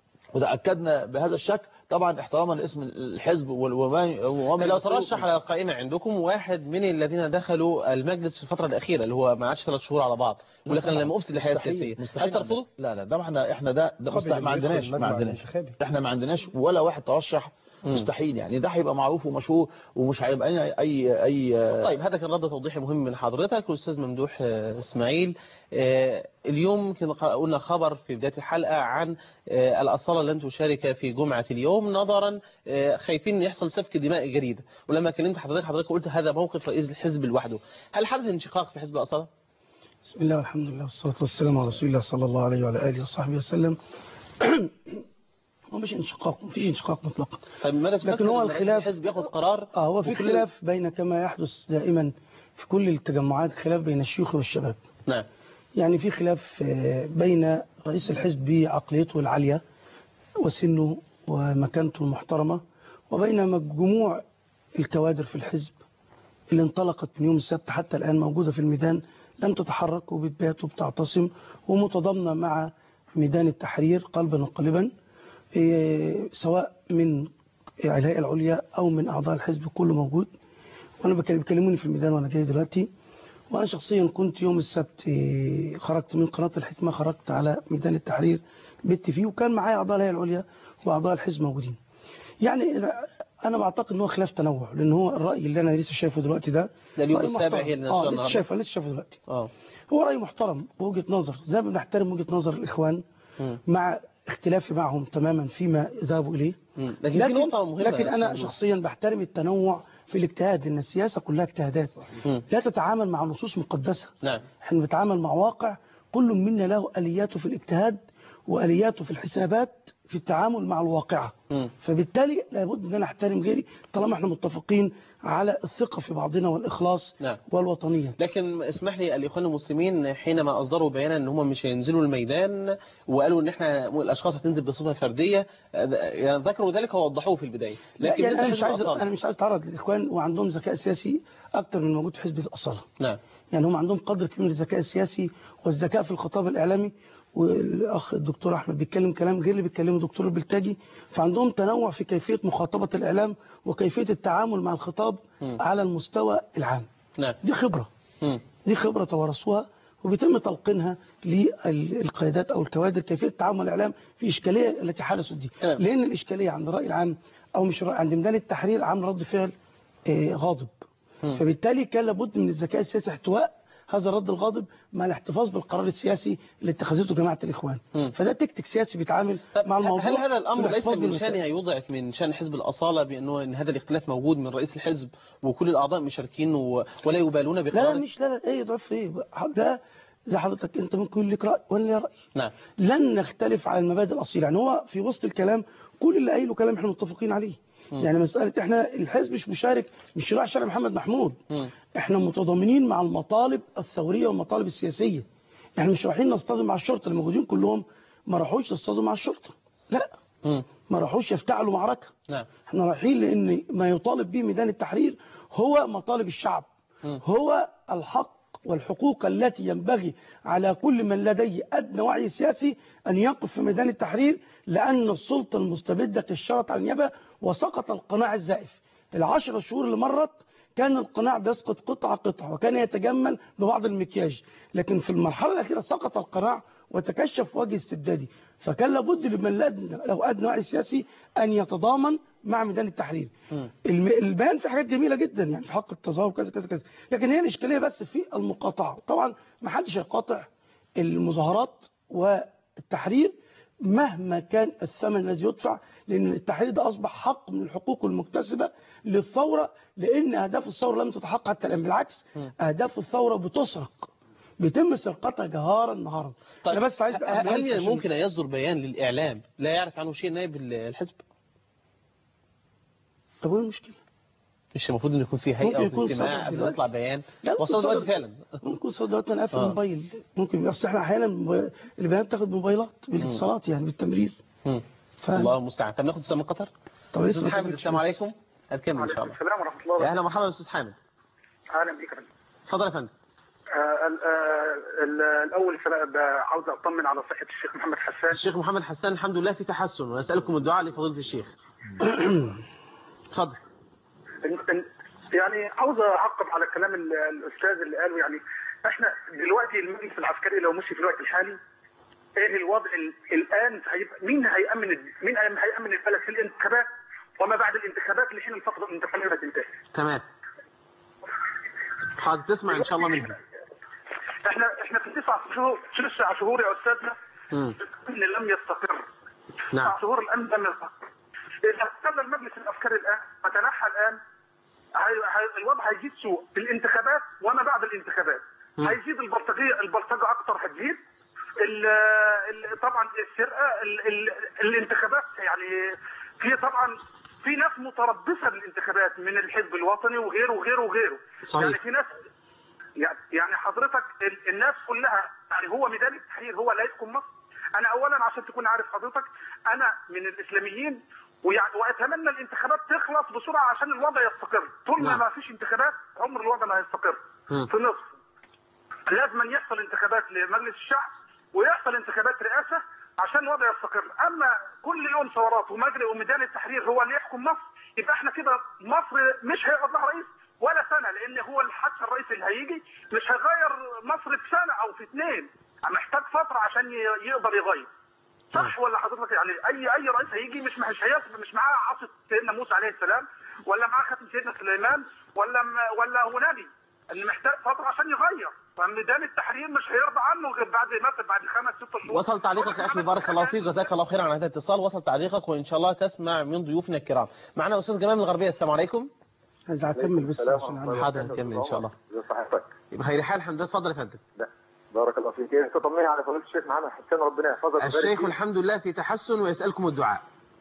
وتاكدنا بهذا الشكل طبعا احتراما لاسم الحزب وال- وما وما لو يمثله. ترشح على القائمة عندكم واحد من الذين دخلوا المجلس في الفترة الأخيرة اللي هو ما عادش ثلاث شهور على بعض يقول لك أنا لما أفسد الحياة مستحيل- السياسية مستحيل هل ترفضه؟ لا لا ده ما احنا احنا ده, ده قبل مستحيل ما إنه يدخل عندناش ما المجمع عندناش الانتخابي. احنا ما عندناش ولا واحد ترشح مستحيل يعني ده هيبقى معروف ومشهور ومش هيبقى اي اي, أي طيب هذا كان رد توضيحي مهم من حضرتك الأستاذ ممدوح آه، إسماعيل آه، اليوم كنا قلنا خبر في بداية الحلقة عن آه، الأصالة لن تشارك في جمعة اليوم نظرا آه، خايفين يحصل سفك دماء جديد ولما كلمت حضرتك حضرتك قلت هذا موقف رئيس الحزب لوحده هل حدث انشقاق في حزب الأصالة؟ بسم الله والحمد لله والصلاة والسلام على رسول الله صلى الله عليه وعلى آله وصحبه وسلم هو مش انشقاق مفيش انشقاق مطلقا طيب ماذا لكن مثلا هو رئيس الخلاف الحزب ياخد قرار اه هو في وكل- خلاف بين كما يحدث دائما في كل التجمعات خلاف بين الشيوخ والشباب نعم يعني في خلاف آه، بين رئيس الحزب بعقليته العالية وسنه ومكانته المحترمة وبين مجموع الكوادر في الحزب اللي انطلقت من يوم السبت حتى الآن موجودة في الميدان لم تتحرك وبتبات وبتعتصم ومتضامنة مع ميدان التحرير قلبا وقالبا إيه، سواء من الهيئة العليا أو من أعضاء الحزب كله موجود وأنا بكلم- بيكلموني في الميدان وأنا جاي دلوقتي وأنا شخصيا كنت يوم السبت إيه، خرجت من قناة الحكمة خرجت على ميدان التحرير بت فيه وكان معايا أعضاء الهيئة العليا وأعضاء الحزب موجودين يعني أنا بعتقد إن هو خلاف تنوع لأن هو الرأي اللي أنا لسه شايفه دلوقتي ده ده اليوم رأي السابع محترم. هي اللي اه نشرها لسه النهارده شايفه لسه شايفه دلوقتي اه هو رأي محترم ووجهة نظر زي ما بنحترم وجهة نظر الإخوان مم. مع اختلافي معهم تماما فيما ذهبوا إليه مم. لكن في نقطة مهمة لكن يا أنا أستاذ شخصيا بحترم التنوع في الاجتهاد لأن السياسة كلها اجتهادات مم. لا تتعامل مع نصوص مقدسة نعم احنا بنتعامل مع واقع كل منا له آلياته في الاجتهاد وآلياته في الحسابات في التعامل مع الواقعة مم. فبالتالي لابد ان انا احترم غيري طالما احنا متفقين على الثقة في بعضنا والإخلاص نعم. والوطنية لكن اسمح لي الإخوان المسلمين حينما أصدروا بيانا أن هم مش هينزلوا الميدان وقالوا أن احنا الأشخاص هتنزل بصفة فردية يعني ذكروا ذلك ووضحوه في البداية لا لكن يعني بالنسبة انا مش لحزب عايز الأصالة. انا مش عايز اتعرض للاخوان وعندهم ذكاء سياسي اكتر من موجود في حزب الاصاله نعم يعني هم عندهم قدر كبير من الذكاء السياسي والذكاء في الخطاب الاعلامي والاخ الدكتور احمد بيتكلم كلام غير اللي بيتكلمه الدكتور البلتاجي فعندهم تنوع في كيفيه مخاطبه الاعلام وكيفيه التعامل مع الخطاب م. على المستوى العام نعم دي خبره مم. دي خبرة توارثوها وبيتم تلقينها للقيادات أو الكوادر كيفية تعامل الإعلام في إشكالية التي حدثت دي تمام. لأن الإشكالية عند الرأي العام أو مش الرأي عند ميدان التحرير عامل رد فعل آه، غاضب مم. فبالتالي كان لابد من الذكاء السياسي احتواء هذا الرد الغاضب مع الاحتفاظ بالقرار السياسي اللي اتخذته جماعة الإخوان مم. فده تكتيك سياسي بيتعامل طب مع الموضوع هل هذا الأمر ليس والاحتفاظ من بالوسائل. شأنه يوضع من شأن حزب الأصالة بأنه إن هذا الاختلاف موجود من رئيس الحزب وكل الأعضاء مشاركين و- ولا يبالون لا لا بقرار مش لا لا ايه ضعف ايه ده زي حضرتك انت ممكن يكون لك رأي وانا لي رأي نعم لن نختلف على المبادئ الأصيلة يعني هو في وسط الكلام كل اللي قايله كلام احنا متفقين عليه يعني مسألة احنا الحزب مش مشارك مش شراع شارع محمد محمود مم. احنا متضامنين مع المطالب الثورية والمطالب السياسية احنا مش رايحين نصطدم مع الشرطة اللي موجودين كلهم ما راحوش يصطدموا مع الشرطة لا مم. ما راحوش يفتعلوا معركة نعم احنا رايحين لان ما يطالب به ميدان التحرير هو مطالب الشعب مم. هو الحق والحقوق التي ينبغي على كل من لديه أدنى وعي سياسي أن يقف في ميدان التحرير لأن السلطة المستبدة تشرت على النيابة وسقط القناع الزائف العشر شهور اللي مرت كان القناع بيسقط قطعة قطعة وكان يتجمل ببعض المكياج لكن في المرحلة الأخيرة سقط القناع وتكشف وجه استبدادي فكان لابد لمن لدن- له أدنى وعي سياسي أن يتضامن مع ميدان التحرير مم. الم- البيان في حاجات جميلة جدا يعني في حق التظاهر كذا كذا كذا لكن هي الإشكالية بس في المقاطعة طبعا ما حدش هيقاطع المظاهرات والتحرير مهما كان الثمن الذي يدفع لأن التحرير ده أصبح حق من الحقوق المكتسبة للثورة لأن أهداف الثورة لم تتحقق حتى الآن بالعكس أهداف الثورة بتسرق بيتم سرقتها جهارا نهارا طيب أنا بس عايز ه- أعمل هل عشان- ممكن أن يصدر بيان للإعلام لا يعرف عنه شيء نائب الحزب طب ايه المشكلة؟ مش المفروض ان يكون في هيئه ممكن وفي يكون اجتماع صدر قبل ما دلوقتي. يطلع بيان لا، ممكن وصل دلوقتي صدر- فعلا ممكن صدرات انا قافل آه. الموبايل ممكن اصل احنا احيانا الموبايل- البيانات تاخد موبايلات بالاتصالات يعني بالتمرير مم. ف... الله المستعان طب ناخد اتصال من قطر طب لسه استاذ ما حامد كملتش السلام بس. عليكم هنكمل ان شاء الله السلام ورحمة الله يا وبركاته اهلا ومرحبا استاذ حامد أهلا بك يا فندم. اتفضل يا فندم آه، ال- آه، ال- الأول فلا- ب- عاوز أطمن على صحة الشيخ محمد حسان الشيخ محمد حسان الحمد لله في تحسن ونسالكم الدعاء لفضيله الشيخ اتفضل إن- إن- يعني عاوز أعقب على كلام ال- الأستاذ اللي قاله يعني إحنا دلوقتي المجلس العسكري لو مشي في الوقت الحالي إيه الوضع ال- الآن هيبقى مين هيأمن ال- مين هيأمن البلد في الانتخابات وما بعد الانتخابات لحين الفترة الانتقالية تنتهي تمام حاضر تسمع ان شاء الله منهم احنا احنا في تسع شهور تسع شهور يا استاذنا مم. الامن لم يستقر نعم تسع شهور الامن لم يستقر اذا استقر المجلس العسكري الان وتنحى الان هي- هي- الوضع هيزيد سوء في الانتخابات وما بعد الانتخابات مم. هيزيد البلطجيه البلطجه اكتر هتزيد ال ال طبعا السرقه ال ال الانتخابات يعني في طبعا في ناس متربصه بالانتخابات من الحزب الوطني وغيره وغيره وغيره صحيح. يعني في ناس يعني يعني حضرتك ال- الناس كلها يعني هو ميدان التحرير هو اللي هيحكم مصر انا اولا عشان تكون عارف حضرتك انا من الاسلاميين ويعني واتمنى الانتخابات تخلص بسرعه عشان الوضع يستقر طول ما نعم. ما فيش انتخابات عمر الوضع ما هيستقر مم. في مصر لازم أن يحصل انتخابات لمجلس الشعب ويحصل انتخابات رئاسه عشان الوضع يستقر اما كل يوم ثورات ومجري وميدان التحرير هو اللي يحكم مصر يبقى احنا كده مصر مش هيقعد لها رئيس ولا سنه لان هو حتى الرئيس اللي هيجي مش هيغير مصر في سنه او في اثنين محتاج فتره عشان ي- يقدر يغير صح ولا حضرتك يعني اي اي رئيس هيجي مش مش هيصبر مش معاه عصا سيدنا موسى عليه السلام ولا معاه خاتم سيدنا سليمان ولا م- ولا هو نبي اللي محتاج فتره عشان يغير فميدان التحرير مش هيرضى عنه غير بعد مثلا بعد خمس ست شهور وصل تعليقك يا اخي بارك الله فيك جزاك الله خيرا على هذا الاتصال وصل تعليقك وان شاء الله تسمع من ضيوفنا الكرام معنا استاذ جمال من الغربيه السلام عليكم عايز اكمل بس عشان عندي- حاضر نكمل ان شاء الله صحتك بخير حال الحمد لله اتفضل يا فندم بارك الله فيك انت طمني على فضيله الشيخ محمد حسين ربنا يحفظك ويبارك الشيخ فيك. الحمد لله في تحسن ويسألكم الدعاء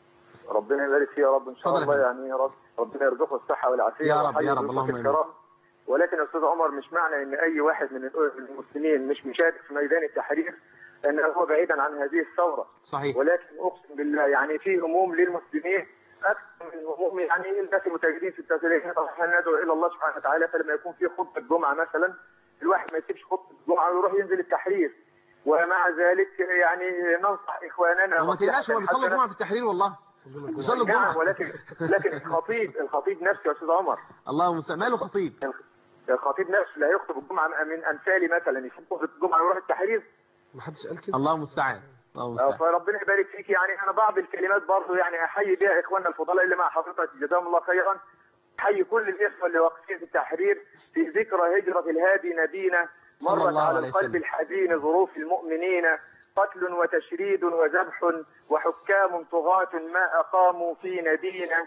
ربنا يبارك فيه يا رب ان شاء اتفضل يا الله فندم. يعني يا رب ربنا يرزقه الصحه والعافيه يا رب، ويحيي يا رب، ضيوفك اللهم آمين. الكرام. ولكن يا استاذ عمر مش معنى ان اي واحد من من المسلمين مش مشارك في ميدان التحرير ان هو بعيدا عن هذه الثوره صحيح ولكن اقسم بالله يعني في هموم للمسلمين اكثر من هموم يعني الناس المتواجدين في التسليم احنا ندعو الى الله سبحانه وتعالى فلما يكون في خطبه جمعه مثلا الواحد ما يسيبش خطبه الجمعه ويروح ينزل التحرير ومع ذلك يعني ننصح اخواننا وما تقلقش هو بيصلوا حسنة. الجمعه في التحرير والله بيصلوا نعم الجمعه ولكن لكن الخطيب الخطيب نفسه يا استاذ عمر اللهم ماله خطيب الخطيب نفسه اللي هيخطب الجمعه من امثالي مثلا يشوف خطبه الجمعه ويروح التحرير ما حدش قال كده الله المستعان الله آه، المستعان فربنا يبارك فيك يعني انا بعض الكلمات برضه يعني احيي بها اخواننا الفضلاء اللي مع حضرتك جزاهم الله خيرا احيي كل الاخوه اللي واقفين في التحرير في ذكرى هجره الهادي نبينا صلى مرت الله على عليه القلب وسلم. الحزين ظروف المؤمنين قتل وتشريد وذبح وحكام طغاة ما اقاموا في ندينا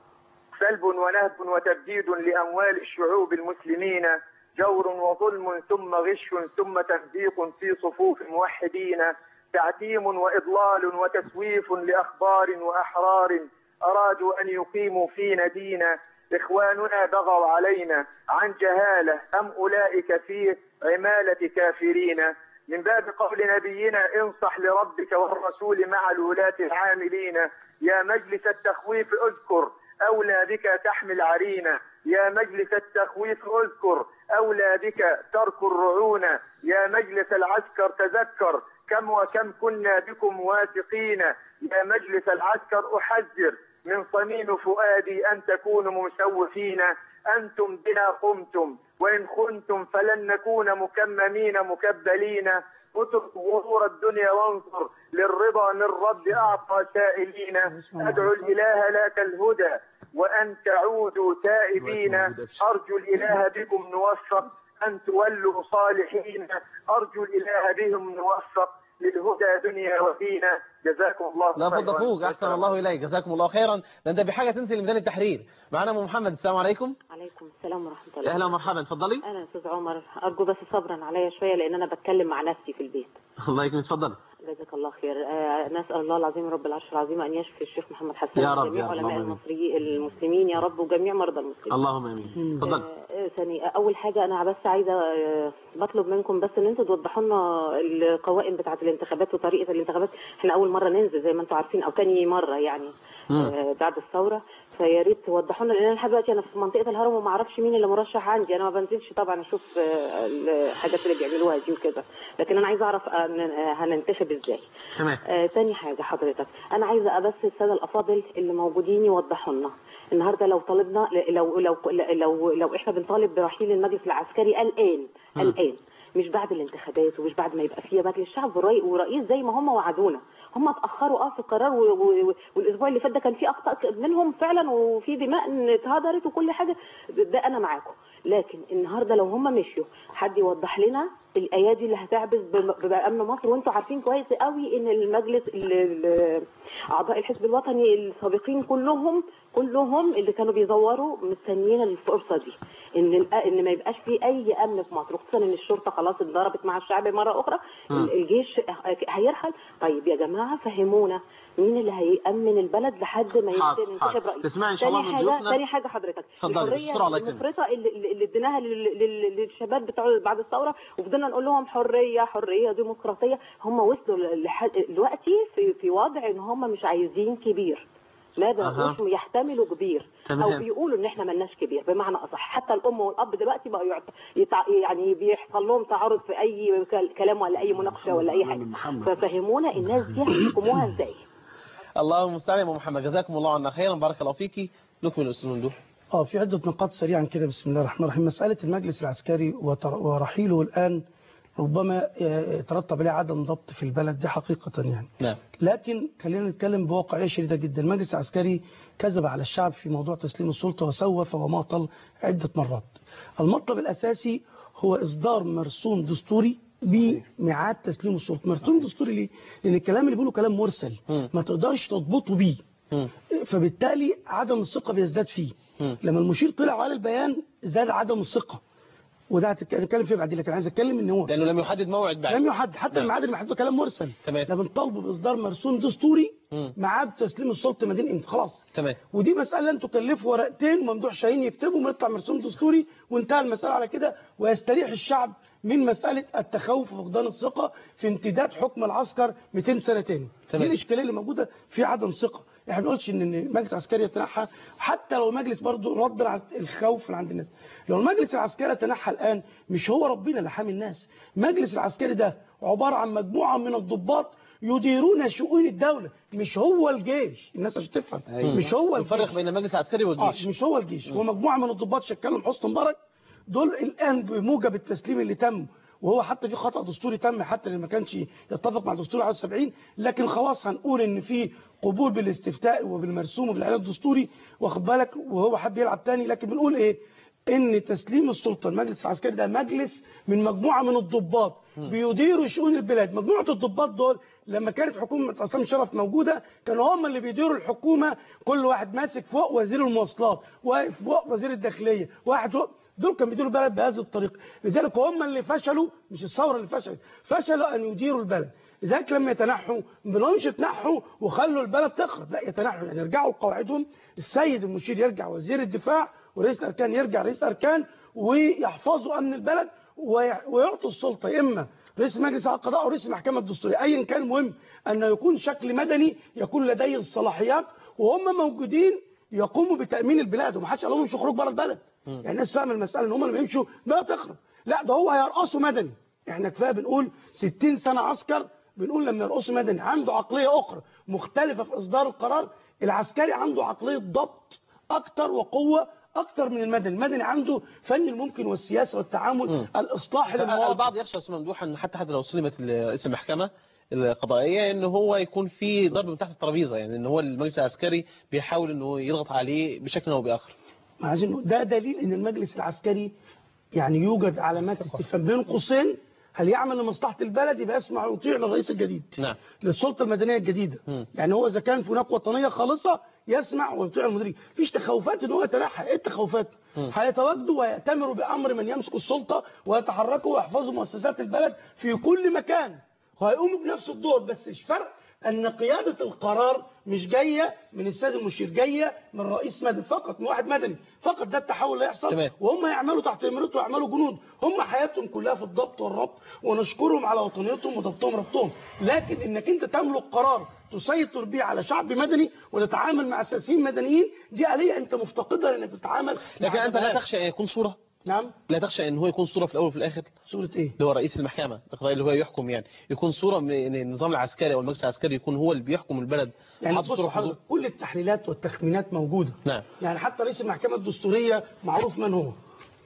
سلب ونهب وتبديد لأموال الشعوب المسلمين جور وظلم ثم غش ثم تفديق في صفوف موحدين تعتيم وإضلال وتسويف لأخبار وأحرار أرادوا أن يقيموا فينا دينا إخواننا بغوا علينا عن جهالة أم أولئك في عمالة كافرين من باب قول نبينا انصح لربك والرسول مع الولاة العاملين يا مجلس التخويف اذكر أولى بك تحمل عرينا يا مجلس التخويف اذكر أولى بك ترك الرعون يا مجلس العسكر تذكر كم وكم كنا بكم واثقين يا مجلس العسكر أحذر من صميم فؤادي أن تكونوا مسوفين أنتم بنا قمتم وإن خنتم فلن نكون مكممين مكبلين اترك غرور الدنيا وانظر للرضا من رب أعطى سائلين أدعو الإله لك الهدى وأن تعودوا تائبين أرجو الإله بكم نوفق أن تولوا صالحين أرجو الإله بهم نوفق للهدى دنيا ودينا جزاكم الله لا خيرا. فض فوق احسن الله اليك جزاكم الله خيرا ده انت بحاجه تنزل لميدان التحرير معانا ام محمد السلام عليكم عليكم السلام ورحمة الله اهلا ومرحبا اتفضلي أنا أستاذ عمر أرجو بس صبرا عليا شوية لأن أنا بتكلم مع نفسي في البيت الله يكرمك اتفضلي جزاك الله خير آه نسأل الله العظيم رب العرش العظيم أن يشفي الشيخ محمد حسن يا رب، وجميع يا رب، علماء اللهم آمين. المصريين المسلمين يا رب وجميع مرضى المسلمين اللهم امين اتفضلي آه، ثاني أول حاجة أنا بس عايزة آه، بطلب منكم بس إن أنتوا توضحوا لنا القوائم بتاعة الانتخابات وطريقة الانتخابات إحنا أول مرة ننزل زي ما أنتوا عارفين أو تاني مرة يعني آه، بعد الثورة فيا ريت توضحوا لنا لأن أنا لحد دلوقتي أنا في منطقة الهرم وما أعرفش مين اللي مرشح عندي أنا ما بنزلش طبعا أشوف آه، الحاجات اللي بيعملوها دي وكده لكن أنا عايزة أعرف آه، ن- آه، هننتخب إزاي تمام آه، تاني حاجة حضرتك أنا عايزة بس السادة الأفاضل اللي موجودين يوضحوا لنا النهاردة لو طالبنا لو لو لو لو إحنا بنطالب برحيل المجلس العسكري الآن مم. الآن مش بعد الانتخابات ومش بعد ما يبقى فيها مجلس شعب ورئي- ورئيس زي ما هم وعدونا هم اتأخروا اه في القرار و- و- و- والأسبوع اللي فات ده كان في أخطاء ك- منهم فعلا وفي دماء اتهدرت وكل حاجة ده أنا معاكم لكن النهارده لو هم مشيوا حد يوضح لنا الايادي اللي هتعبث بم- بامن مصر وانتوا عارفين كويس قوي ان المجلس ال- ال- اعضاء الحزب الوطني السابقين كلهم كلهم اللي كانوا بيزوروا مستنيين الفرصه دي ان الأ- ان ما يبقاش في اي امن في مصر خصوصا ان الشرطه خلاص اتضربت مع الشعب مره اخرى مم. الجيش هيرحل طيب يا جماعه فهمونا مين اللي هيامن البلد لحد ما حاضر، ينتخب حاضر. رئيس تسمعي إن شاء تاني الله من حاجه ضيوفنا. تاني حاجه حضرتك اتفضلي، الحريه بسرعة الله يكرمك. المفرطه اللي, اللي اللي اديناها لل- لل- للشباب بتوع بعد الثوره وفضلنا نقول لهم حريه حريه ديمقراطيه هم وصلوا لح- دلوقتي في في وضع ان هم مش عايزين كبير ما أها. بقوش يحتملوا كبير تمام. او بيقولوا ان احنا ملناش كبير بمعنى اصح حتى الام والاب دلوقتي بقوا يعت... يتع... يعني بيحصل لهم تعارض في اي كل- كلام ولا اي مناقشه ولا اي حاجه ففهمونا الناس دي هيحكموها ازاي اللهم المستعان يا أم محمد جزاكم الله عنا خيرا بارك الله فيكي نكمل أستاذ ممدوح اه في عدة نقاط سريعا كده بسم الله الرحمن الرحيم مسألة المجلس العسكري وتر- ورحيله الآن ربما آه، يترتب عليه عدم ضبط في البلد دي حقيقة يعني نعم لكن خلينا نتكلم بواقعية شديدة جدا المجلس العسكري كذب على الشعب في موضوع تسليم السلطة وسوف وماطل عدة مرات المطلب الأساسي هو إصدار مرسوم دستوري بميعاد تسليم السلطة مرسوم دستوري ليه؟ لأن الكلام اللي بيقوله كلام مرسل ما تقدرش تضبطه بيه فبالتالي عدم الثقة بيزداد فيه لما المشير طلع وقال البيان زاد عدم الثقة وده هتك- هنتكلم فيه بعدين لكن عايز اتكلم ان هو لأنه لم يحدد موعد بعد لم يحدد حتى نعم. الميعاد اللي محدده كلام مرسل تمام. لما بنطالبه باصدار مرسوم دستوري مم. ميعاد تسليم السلطه مدينه امتى خلاص تمام ودي مساله لن تكلفه ورقتين وممدوح شاهين يكتبهم ويطلع مرسوم دستوري وانتهى المساله على كده ويستريح الشعب من مساله التخوف وفقدان الثقه في امتداد حكم العسكر 200 سنه تاني تمام. دي الاشكاليه اللي موجوده في عدم ثقه احنا ما بنقولش ان المجلس العسكري يتنحى حتى لو المجلس برضه رد على الخوف اللي عند الناس لو المجلس العسكري تنحى الان مش هو ربنا اللي حامي الناس المجلس العسكري ده عباره عن مجموعه من الضباط يديرون شؤون الدوله مش هو الجيش الناس عشان تفهم أيوة. مش هو نفرق الجيش. بين المجلس العسكري والجيش آه مش هو الجيش هو مجموعه من الضباط شكلهم حسن مبارك دول الان بموجب التسليم اللي تم وهو حتى في خطأ دستوري تم حتى اللي ما كانش يتفق مع دستور 71 لكن خلاص هنقول ان في قبول بالاستفتاء وبالمرسوم وبالاعلان الدستوري واخد بالك وهو حب يلعب تاني لكن بنقول ايه ان تسليم السلطه المجلس العسكري ده مجلس من مجموعه من الضباط بيديروا شؤون البلاد مجموعه الضباط دول لما كانت حكومه عصام شرف موجوده كانوا هم اللي بيديروا الحكومه كل واحد ماسك فوق وزير المواصلات واقف فوق وزير الداخليه واحد فوق دول كانوا بيديروا البلد بهذه الطريقه لذلك هم اللي فشلوا مش الثوره اللي فشلت فشلوا ان يديروا البلد لذلك لما يتنحوا ما بنقولش يتنحوا وخلوا البلد تخرب لا يتنحوا يعني يرجعوا لقواعدهم السيد المشير يرجع وزير الدفاع ورئيس الاركان يرجع رئيس اركان ويحفظوا امن البلد وي- ويعطوا السلطه اما رئيس مجلس القضاء او رئيس المحكمه الدستوريه ايا كان المهم ان يكون شكل مدني يكون لديه الصلاحيات وهم موجودين يقوموا بتامين البلاد ومحدش قال لهم يمشوا خروج بره البلد يعني الناس فاهمه المساله ان هم لما يمشوا بلا تخرب لا ده هو هيرقصوا مدني احنا كفايه بنقول 60 سنه عسكر بنقول لما يرقصوا مدني عنده عقليه اخرى مختلفه في اصدار القرار العسكري عنده عقليه ضبط اكتر وقوه اكتر من المدني المدني عنده فن الممكن والسياسه والتعامل الاصلاح للمواقف البعض يخشى استاذ ممدوح ان حتى حتى لو سلمت رئيس المحكمه القضائيه ان هو يكون في ضرب من تحت الترابيزه يعني ان هو المجلس العسكري بيحاول انه يضغط عليه بشكل او باخر عايزين نقول ده دليل ان المجلس العسكري يعني يوجد علامات استفهام بين قوسين هل يعمل لمصلحه البلد يبقى يسمع ويطيع للرئيس الجديد نعم للسلطه المدنيه الجديده مم. يعني هو اذا كان في هناك وطنيه خالصه يسمع ويطيع المدير مفيش تخوفات ان هو يتنحى ايه التخوفات مم. هيتواجدوا ويأتمروا بامر من يمسك السلطه ويتحركوا ويحفظوا مؤسسات البلد في كل مكان وهيقوموا بنفس الدور بس الفرق ان قياده القرار مش جايه من السيد المشير جايه من رئيس مدني فقط من واحد مدني فقط ده التحول اللي هيحصل تمام. وهم يعملوا تحت امرته ويعملوا جنود هم حياتهم كلها في الضبط والربط ونشكرهم على وطنيتهم وضبطهم ربطهم لكن انك انت تملك قرار تسيطر بيه على شعب مدني وتتعامل مع سياسيين مدنيين دي آلية انت مفتقدها لانك بتتعامل لكن مع انت لا جماعات. تخشى ان يكون صوره نعم لا تخشى ان هو يكون صوره في الاول وفي الاخر صوره ايه اللي هو رئيس المحكمه القضائيه اللي هو يحكم يعني يكون صوره من إن النظام العسكري او المجلس العسكري يكون هو اللي بيحكم البلد يعني حاطط بص صورة في حضرتك كل التحليلات والتخمينات موجودة نعم يعني حتى رئيس المحكمة الدستورية معروف من هو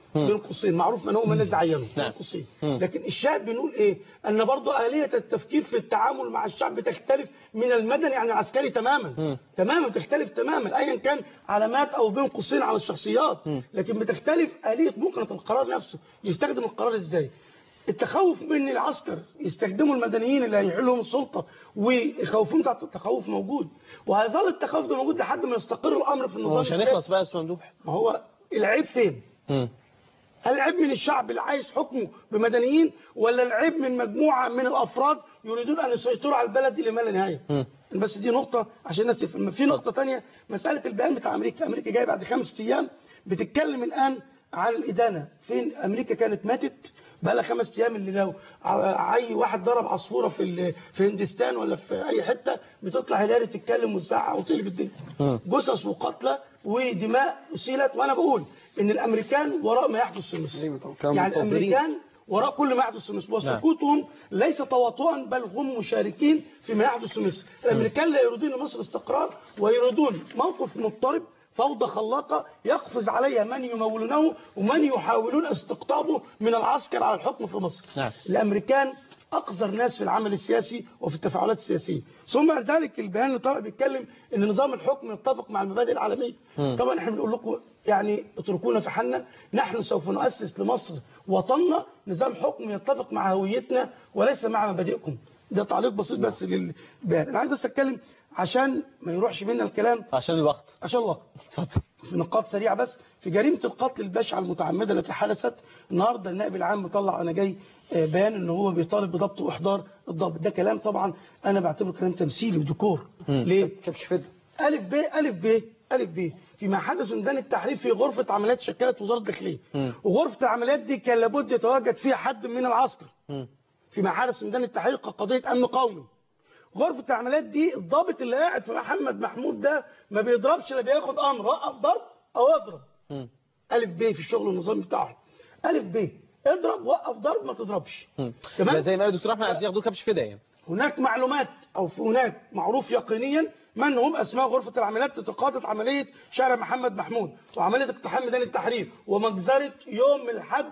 مم. بين قوسين معروف من هو من الذي عينه بين نعم. قوسين مم. لكن الشاهد بنقول ايه ان برضو آلية التفكير في التعامل مع الشعب بتختلف من المدني عن العسكري تماما مم. تماما بتختلف تماما ايا كان علامات او بين قوسين على الشخصيات مم. لكن بتختلف آلية ممكن القرار نفسه يستخدم القرار ازاي التخوف من العسكر يستخدموا المدنيين اللي هيحلهم السلطة ويخوفون تحت التخوف موجود وهيظل التخوف ده موجود لحد ما يستقر الأمر في النظام هو مش هنخلص بقى يا استاذ ممدوح ما هو العيب فين مم. هل العيب من الشعب اللي عايز حكمه بمدنيين ولا العيب من مجموعة من الأفراد يريدون أن يسيطروا على البلد إلى ما لا نهاية مم. بس دي نقطة عشان الناس تفهم في نقطة تانية مسألة البيان بتاع أمريكا أمريكا جاية بعد خمس أيام بتتكلم الآن عن الإدانة فين أمريكا كانت ماتت بقى لها خمس أيام اللي لو ع- أي واحد ضرب عصفورة في ال- في هندستان ولا في أي حتة بتطلع هلالي تتكلم وتزعق وتقلب الدنيا مم. جثث وقتلى ودماء أسيلت وأنا بقول إن الأمريكان وراء ما يحدث في مصر كانوا يعني منتظرين. الأمريكان وراء كل ما يحدث في مصر نعم. وسكوتهم ليس تواطؤا بل هم مشاركين فيما يحدث في مصر الأمريكان لا يريدون لمصر استقرار ويريدون موقف مضطرب فوضى خلاقة يقفز عليها من يمولونه ومن يحاولون استقطابه من العسكر على الحكم في مصر نعم. الأمريكان أقذر ناس في العمل السياسي وفي التفاعلات السياسية ثم ذلك البيان اللي طلع بيتكلم ان نظام الحكم يتفق مع المبادئ العالمية مم. طبعا احنا بنقول لكم يعني اتركونا في حالنا نحن سوف نؤسس لمصر وطننا نظام حكم يتفق مع هويتنا وليس مع مبادئكم ده تعليق بسيط بس للبيان انا عايز بس اتكلم عشان ما يروحش بينا الكلام عشان الوقت عشان الوقت اتفضل في نقاط سريعة بس في جريمة القتل البشعة المتعمدة التي حدثت النهاردة النائب العام مطلع أنا جاي آه، بيان ان هو بيطالب بضبط واحضار الضابط ده كلام طبعا انا بعتبره كلام تمثيلي وديكور ليه كبش فدا الف ب الف ب الف ب فيما حدث من ميدان التحرير في غرفة عمليات شكلت وزارة الداخلية مم. وغرفة العمليات دي كان لابد يتواجد فيها حد من العسكر مم. فيما حدث في ميدان التحرير كقضية أمن قومي غرفة العمليات دي الضابط اللي قاعد في محمد محمود ده ما بيضربش لا بياخد أمر وقف ضرب أو اضرب مم. ألف ب في الشغل النظامي بتاعهم ألف ب اضرب وقف ضرب ما تضربش مم. تمام؟ لا زي ما قال الدكتور احمد عايزين ياخدوه كبش فدا يعني هناك معلومات أو في هناك معروف يقينيا من هم أسماء غرفة العمليات لتقاضت عملية شارع محمد محمود وعملية اقتحام ميدان التحرير ومجزرة يوم الحد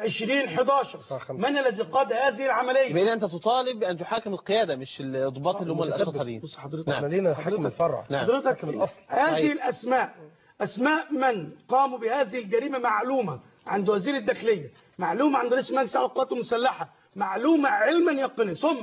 2011 من الذي قاد هذه العملية يبقى إذا انت تطالب بان تحاكم القياده مش الضباط اللي هم الاشخاص العاديين بص حضرتك نعم. احنا لينا حكم الفرع نعم. حضرتك الأصل. هذه صحيح. الأسماء أسماء من قاموا بهذه الجريمة معلومة عند وزير الداخلية معلومة عند رئيس مجلس على القوات المسلحة معلومة علما يقينا ثم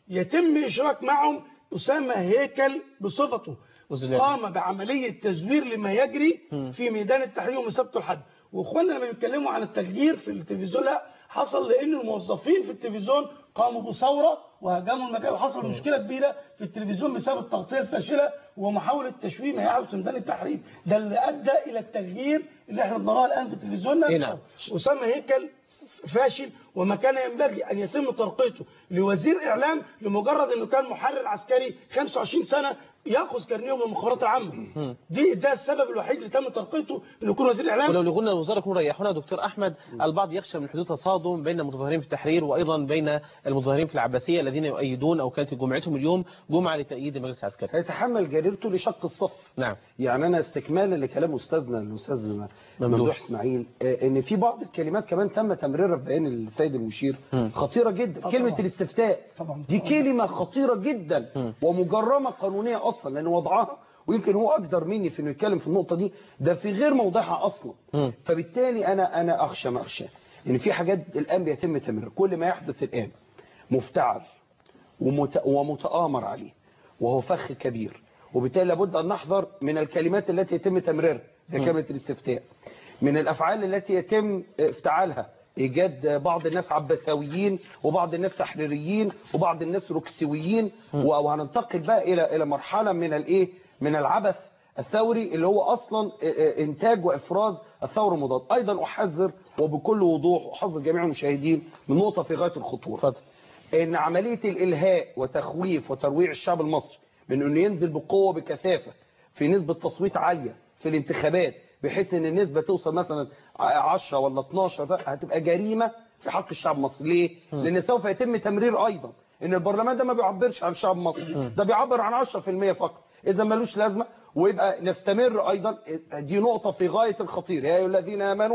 يتم إشراك معهم أسامة هيكل بصفته وزلال. قام بعملية تزوير لما يجري في ميدان التحرير يوم السبت والحد واخواننا لما بيتكلموا عن التغيير في التلفزيون لا حصل لان الموظفين في التلفزيون قاموا بثوره وهاجموا المبيع وحصل مشكله كبيره في التلفزيون بسبب التغطيه الفاشله ومحاوله تشويه ما يحدث في ميدان التحرير ده اللي ادى الى التغيير اللي احنا بنراه الان في التلفزيون إيه نفسه نعم. اسامه هيكل فاشل وما كان ينبغي ان يتم ترقيته لوزير اعلام لمجرد انه كان محرر عسكري 25 سنه ياخذ كارنيه من المخابرات العامه دي ده السبب الوحيد اللي تم ترقيته انه يكون وزير اعلام ولو لغونا الوزاره يكون ريحونا دكتور احمد البعض يخشى من حدوث تصادم بين المتظاهرين في التحرير وايضا بين المتظاهرين في العباسيه الذين يؤيدون او كانت جمعتهم اليوم جمعه لتأييد المجلس العسكري هيتحمل جريرته لشق الصف نعم يعني انا استكمالا لكلام استاذنا الاستاذ ممدوح اسماعيل آه، ان في بعض الكلمات كمان تم تمريرها في بيان السيد المشير خطيره جدا آه، كلمه طبعاً. الاستفتاء طبعاً. دي كلمه خطيره جدا ومجرمه قانونيه اصلا لان وضعها ويمكن هو اقدر مني في انه يتكلم في النقطه دي ده في غير موضعها اصلا مم. فبالتالي انا انا اخشى ما اخشى ان في حاجات الان بيتم تمريرها كل ما يحدث الان مفتعل ومت... ومتآمر عليه وهو فخ كبير وبالتالي لابد أن نحذر من الكلمات التي يتم تمريرها زي كلمة الاستفتاء من الأفعال التي يتم افتعالها إيجاد بعض الناس عباساويين وبعض الناس تحريريين وبعض الناس روكسويين وهننتقل بقى إلى إلى مرحلة من الإيه من العبث الثوري اللي هو أصلا إنتاج وإفراز الثورة المضاد أيضا أحذر وبكل وضوح أحذر جميع المشاهدين من نقطة في غاية الخطورة اتفضل ان عملية الالهاء وتخويف وترويع الشعب المصري من انه ينزل بقوة بكثافة في نسبة تصويت عالية في الانتخابات بحيث ان النسبة توصل مثلا 10 ولا 12 ده هتبقى جريمة في حق الشعب المصري ليه؟ لان سوف يتم تمرير ايضا ان البرلمان ده ما بيعبرش عن الشعب المصري ده بيعبر عن 10% فقط اذا ملوش لازمة ويبقى نستمر ايضا دي نقطة في غاية الخطير يا ايها الذين امنوا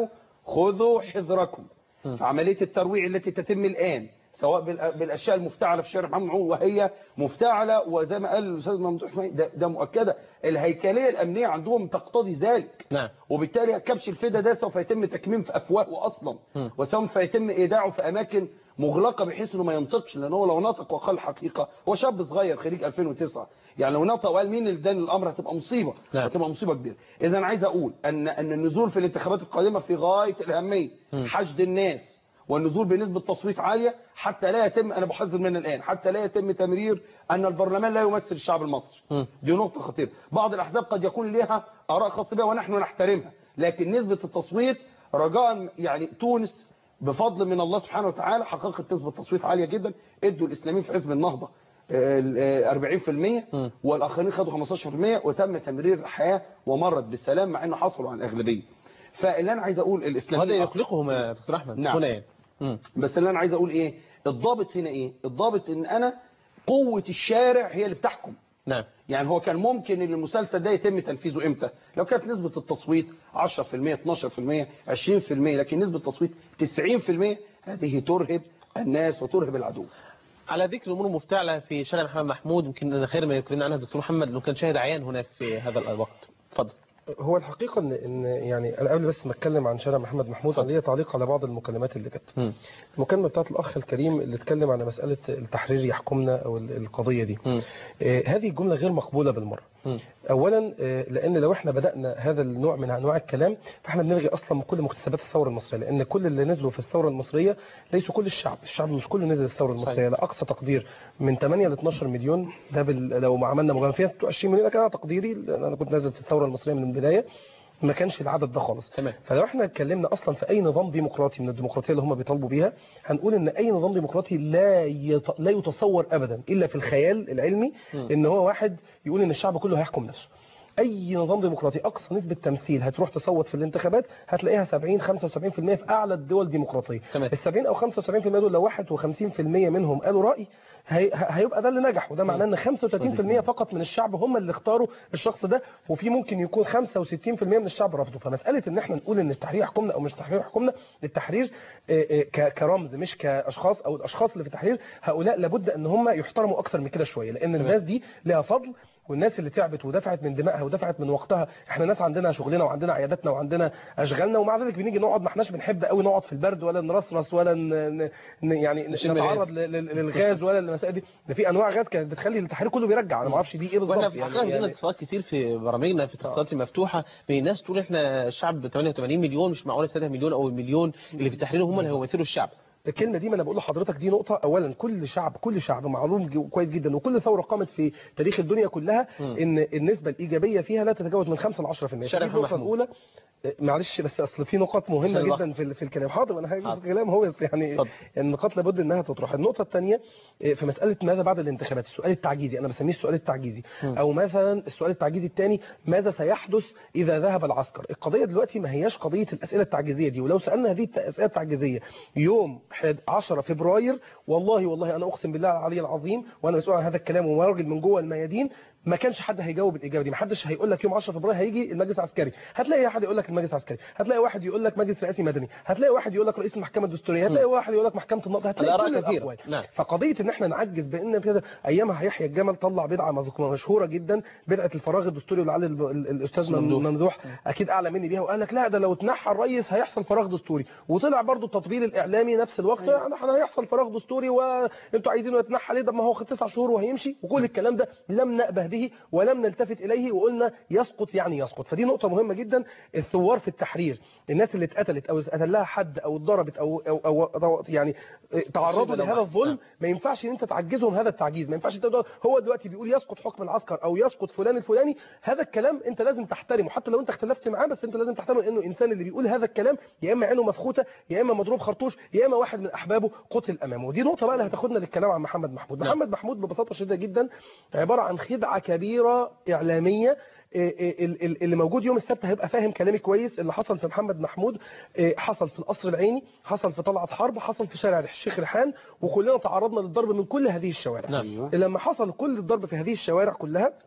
خذوا حذركم فعملية الترويع التي تتم الآن سواء بال- بالاشياء المفتعله في شارع محمد معون وهي مفتعله وزي ما قال الاستاذ ممدوح اسماعيل ده, ده مؤكده الهيكليه الامنيه عندهم تقتضي ذلك نعم وبالتالي كبش الفدا ده سوف يتم تكميم في افواهه اصلا م. وسوف يتم ايداعه في اماكن مغلقه بحيث انه ما ينطقش لان هو لو نطق وقال الحقيقه هو شاب صغير خريج 2009 يعني لو نطق وقال مين اللي اداني الامر هتبقى مصيبه نعم. هتبقى مصيبه كبيره اذا انا عايز اقول ان ان النزول في الانتخابات القادمه في غايه الاهميه م. حشد الناس والنزول بنسبة تصويت عالية حتى لا يتم أنا بحذر من الآن حتى لا يتم تمرير أن البرلمان لا يمثل الشعب المصري م. دي نقطة خطيرة بعض الأحزاب قد يكون لها آراء خاصة بها ونحن نحترمها لكن نسبة التصويت رجاء يعني تونس بفضل من الله سبحانه وتعالى حققت نسبة تصويت عالية جدا ادوا الإسلاميين في حزب النهضة آه، آه، 40% والآخرين خدوا 15% وتم تمرير الحياة ومرت بالسلام مع أنه حصلوا على الأغلبية فاللي أنا عايز أقول الإسلاميين وهذا يقلقهم يا دكتور أحمد نعم. هنا يعني مم. بس اللي انا عايز اقول ايه الضابط هنا ايه الضابط ان انا قوة الشارع هي اللي بتحكم نعم يعني هو كان ممكن ان المسلسل ده يتم تنفيذه امتى لو كانت نسبة التصويت 10% 12% 20% لكن نسبة التصويت 90% هذه ترهب الناس وترهب العدو على ذكر الامور المفتعله في شارع محمد محمود يمكن أنا خير ما يكلمنا عنها الدكتور محمد لو كان شاهد عيان هناك في هذا الوقت اتفضل هو الحقيقة ان ان يعني انا قبل بس ما اتكلم عن شارع محمد محمود عندي تعليق على بعض المكالمات اللي جت. المكالمة بتاعت الاخ الكريم اللي اتكلم على مسألة التحرير يحكمنا او ال- القضية دي. آه هذه الجملة غير مقبولة بالمرة. اولا آه، لان لو احنا بدانا هذا النوع من انواع الكلام فاحنا بنلغي اصلا كل مكتسبات الثوره المصريه لان كل اللي نزلوا في الثوره المصريه ليسوا كل الشعب الشعب مش كله نزل الثوره المصريه لا اقصى تقدير من 8 ل 12 مليون ده بال... لو ما عملنا مجامله فيها 20 مليون ده كان تقديري لأن انا كنت نازل في الثوره المصريه من البدايه ما كانش العدد ده خالص تمام. فلو احنا اتكلمنا اصلا في اي نظام ديمقراطي من الديمقراطيه اللي هم بيطالبوا بيها هنقول ان اي نظام ديمقراطي لا يت... لا يتصور ابدا الا في الخيال العلمي مم. ان هو واحد يقول ان الشعب كله هيحكم نفسه اي نظام ديمقراطي اقصى نسبه تمثيل هتروح تصوت في الانتخابات هتلاقيها 70 75% في اعلى الدول الديمقراطيه تمام. ال 70 او 75% دول لو 51% منهم قالوا راي هي... هيبقى ده اللي نجح وده معناه ان 35% فقط من الشعب هم اللي اختاروا الشخص ده وفي ممكن يكون 65% من الشعب رفضه فمساله ان احنا نقول ان التحرير يحكمنا او مش التحرير يحكمنا التحرير آه، آه، ك- كرمز مش كاشخاص او الاشخاص اللي في التحرير هؤلاء لابد ان هم يحترموا اكثر من كده شويه لان الناس دي لها فضل والناس اللي تعبت ودفعت من دمائها ودفعت من وقتها احنا ناس عندنا شغلنا وعندنا عياداتنا وعندنا اشغالنا ومع ذلك بنيجي نقعد ما احناش بنحب قوي نقعد في البرد ولا نرصرص ولا ن... ن... ن- يعني نشم نتعرض غاز. ل- ل- للغاز ولا المسائل دي ده في انواع غاز كانت بتخلي التحرير كله بيرجع انا ما اعرفش دي ايه بالظبط واحنا في الحقيقه عندنا اتصالات كتير في برامجنا في اتصالات مفتوحه من ناس تقول احنا الشعب 88 مليون مش معقول 3 مليون او المليون اللي في التحرير هم اللي هيمثلوا الشعب الكلمه دي ما انا بقول لحضرتك دي نقطه اولا كل شعب كل شعب معلوم ج- كويس جدا وكل ثوره قامت في تاريخ الدنيا كلها مم. ان النسبه الايجابيه فيها لا تتجاوز من 5 ل 10% شارع دي محمد النقطه محمود. الاولى آه، معلش بس اصل في نقاط مهمه عشان الوقت. جدا في ال- في الكلام حاضر انا هجيب حاضر. الكلام هو بس يعني اتفضل. يعني النقاط لابد انها تطرح النقطه الثانيه في مساله ماذا بعد الانتخابات السؤال التعجيزي انا بسميه السؤال التعجيزي مم. او مثلا السؤال التعجيزي الثاني ماذا سيحدث اذا ذهب العسكر القضيه دلوقتي ما هياش قضيه الاسئله التعجيزيه دي ولو سالنا هذه الاسئله التعجيزيه يوم 10 فبراير والله والله انا اقسم بالله العلي العظيم وانا مسؤول عن هذا الكلام وراجل من جوه الميادين ما كانش حد هيجاوب الاجابه دي ما حدش هيقول لك يوم 10 فبراير هيجي المجلس العسكري هتلاقي واحد يقول لك المجلس العسكري هتلاقي واحد يقول لك مجلس رئاسي مدني هتلاقي واحد يقول لك رئيس المحكمه الدستوريه هتلاقي واحد يقول لك محكمه النقض هتلاقي الآراء كل كثيرة. الأقوال. نعم. فقضيه ان احنا نعجز بان كده ايامها يحيى الجمل طلع بدعه مذك- مشهوره جدا بدعه الفراغ الدستوري ولعل ال- ال- الاستاذ ممدوح. ممدوح اكيد اعلى مني بيها وقال لك لا ده لو اتنحى الرئيس هيحصل فراغ دستوري وطلع برضو التطبيل الاعلامي نفس الوقت يعني احنا هيحصل فراغ دستوري وانتوا عايزينه يتنحى ليه ده ما هو تسع شهور وهيمشي وكل الكلام ده لم نأبه به ولم نلتفت اليه وقلنا يسقط يعني يسقط فدي نقطه مهمه جدا الثوار في التحرير الناس اللي اتقتلت او اتقتل لها حد او اتضربت او او, أو, أو يعني تعرضوا مصيبة لهذا لو- الظلم ما ينفعش ان انت تعجزهم هذا التعجيز ما ينفعش انت تقول- هو دلوقتي بيقول يسقط حكم العسكر او يسقط فلان الفلاني هذا الكلام انت لازم تحترمه حتى لو انت اختلفت معاه بس انت لازم تحترم انه انسان اللي بيقول هذا الكلام يا اما عينه مفخوته يا اما مضروب خرطوش يا اما واحد من احبابه قتل امامه ودي نقطه بقى اللي هتاخدنا للكلام عن محمد محمود نعم. محمد محمود ببساطه شديده جدا عباره عن خدعه كبيره اعلاميه إيه إيه ال- ال- اللي موجود يوم السبت هيبقى فاهم كلامي كويس اللي حصل في محمد محمود إيه، حصل في القصر العيني حصل في طلعت حرب حصل في شارع الشيخ ريحان وكلنا تعرضنا للضرب من كل هذه الشوارع نعم. لما حصل كل الضرب في هذه الشوارع كلها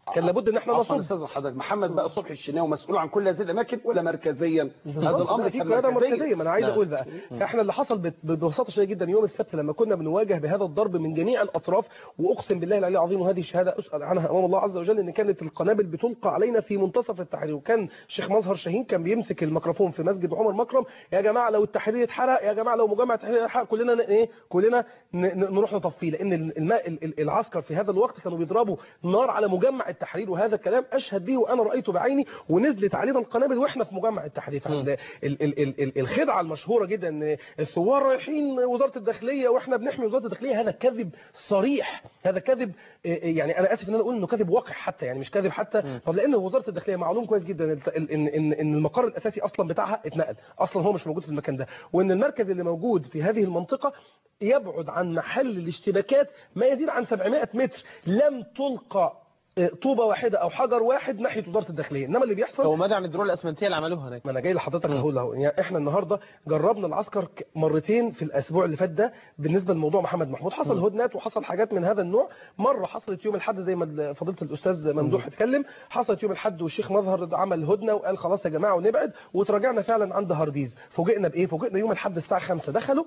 كان لابد ان احنا عفواً نصب استاذ حضرتك محمد بقى صبحي الشناوي مسؤول عن كل هذه الاماكن ولا مركزيا هذا هذا الامر في كان قياده مركزيا. مركزيه ما انا عايز نعم. اقول بقى احنا اللي حصل بت- ببساطه شديده جدا يوم السبت لما كنا بنواجه بهذا الضرب من جميع الاطراف واقسم بالله العلي العظيم وهذه شهاده اسال عنها امام الله عز وجل ان كانت القنابل بتلقى علينا في منتصف التحرير وكان الشيخ مظهر شاهين كان بيمسك الميكروفون في مسجد عمر مكرم يا جماعه لو التحرير اتحرق يا جماعه لو مجمع التحرير اتحرق كلنا ن- ايه كلنا ن- ن- نروح نطفيه لان الماء ال- ال- العسكر في هذا الوقت كانوا بيضربوا نار على مجمع التحرير وهذا الكلام اشهد به وانا رايته بعيني ونزلت علينا القنابل واحنا في مجمع التحرير فال- ال- ال- ال- ال- الخدعه المشهوره جدا ان الثوار رايحين وزاره الداخليه واحنا بنحمي وزاره الداخليه هذا كذب صريح هذا كذب آه، يعني انا اسف ان انا اقول انه كذب واقع حتى يعني مش كذب حتى طب لان وزاره الداخليه معلوم كويس جدا ال- ال- ان ان ان المقر الاساسي اصلا بتاعها اتنقل اصلا هو مش موجود في المكان ده وان المركز اللي موجود في هذه المنطقه يبعد عن محل الاشتباكات ما يزيد عن 700 متر لم تلقى آه، طوبه واحده او حجر واحد ناحيه وزاره الداخليه انما اللي بيحصل هو ماذا عن الدروع الاسمنتيه اللي عملوها هناك ما انا جاي لحضرتك اهو اهو يعني احنا النهارده جربنا العسكر ك- مرتين في الاسبوع اللي فات ده بالنسبه لموضوع محمد محمود حصل هدنات وحصل حاجات من هذا النوع مره حصلت يوم الاحد زي ما فضيله الاستاذ ممدوح اتكلم حصلت يوم الاحد والشيخ مظهر عمل هدنه وقال خلاص يا جماعه ونبعد وتراجعنا فعلا عند هارديز فوجئنا بايه فوجئنا يوم الاحد الساعه 5 دخلوا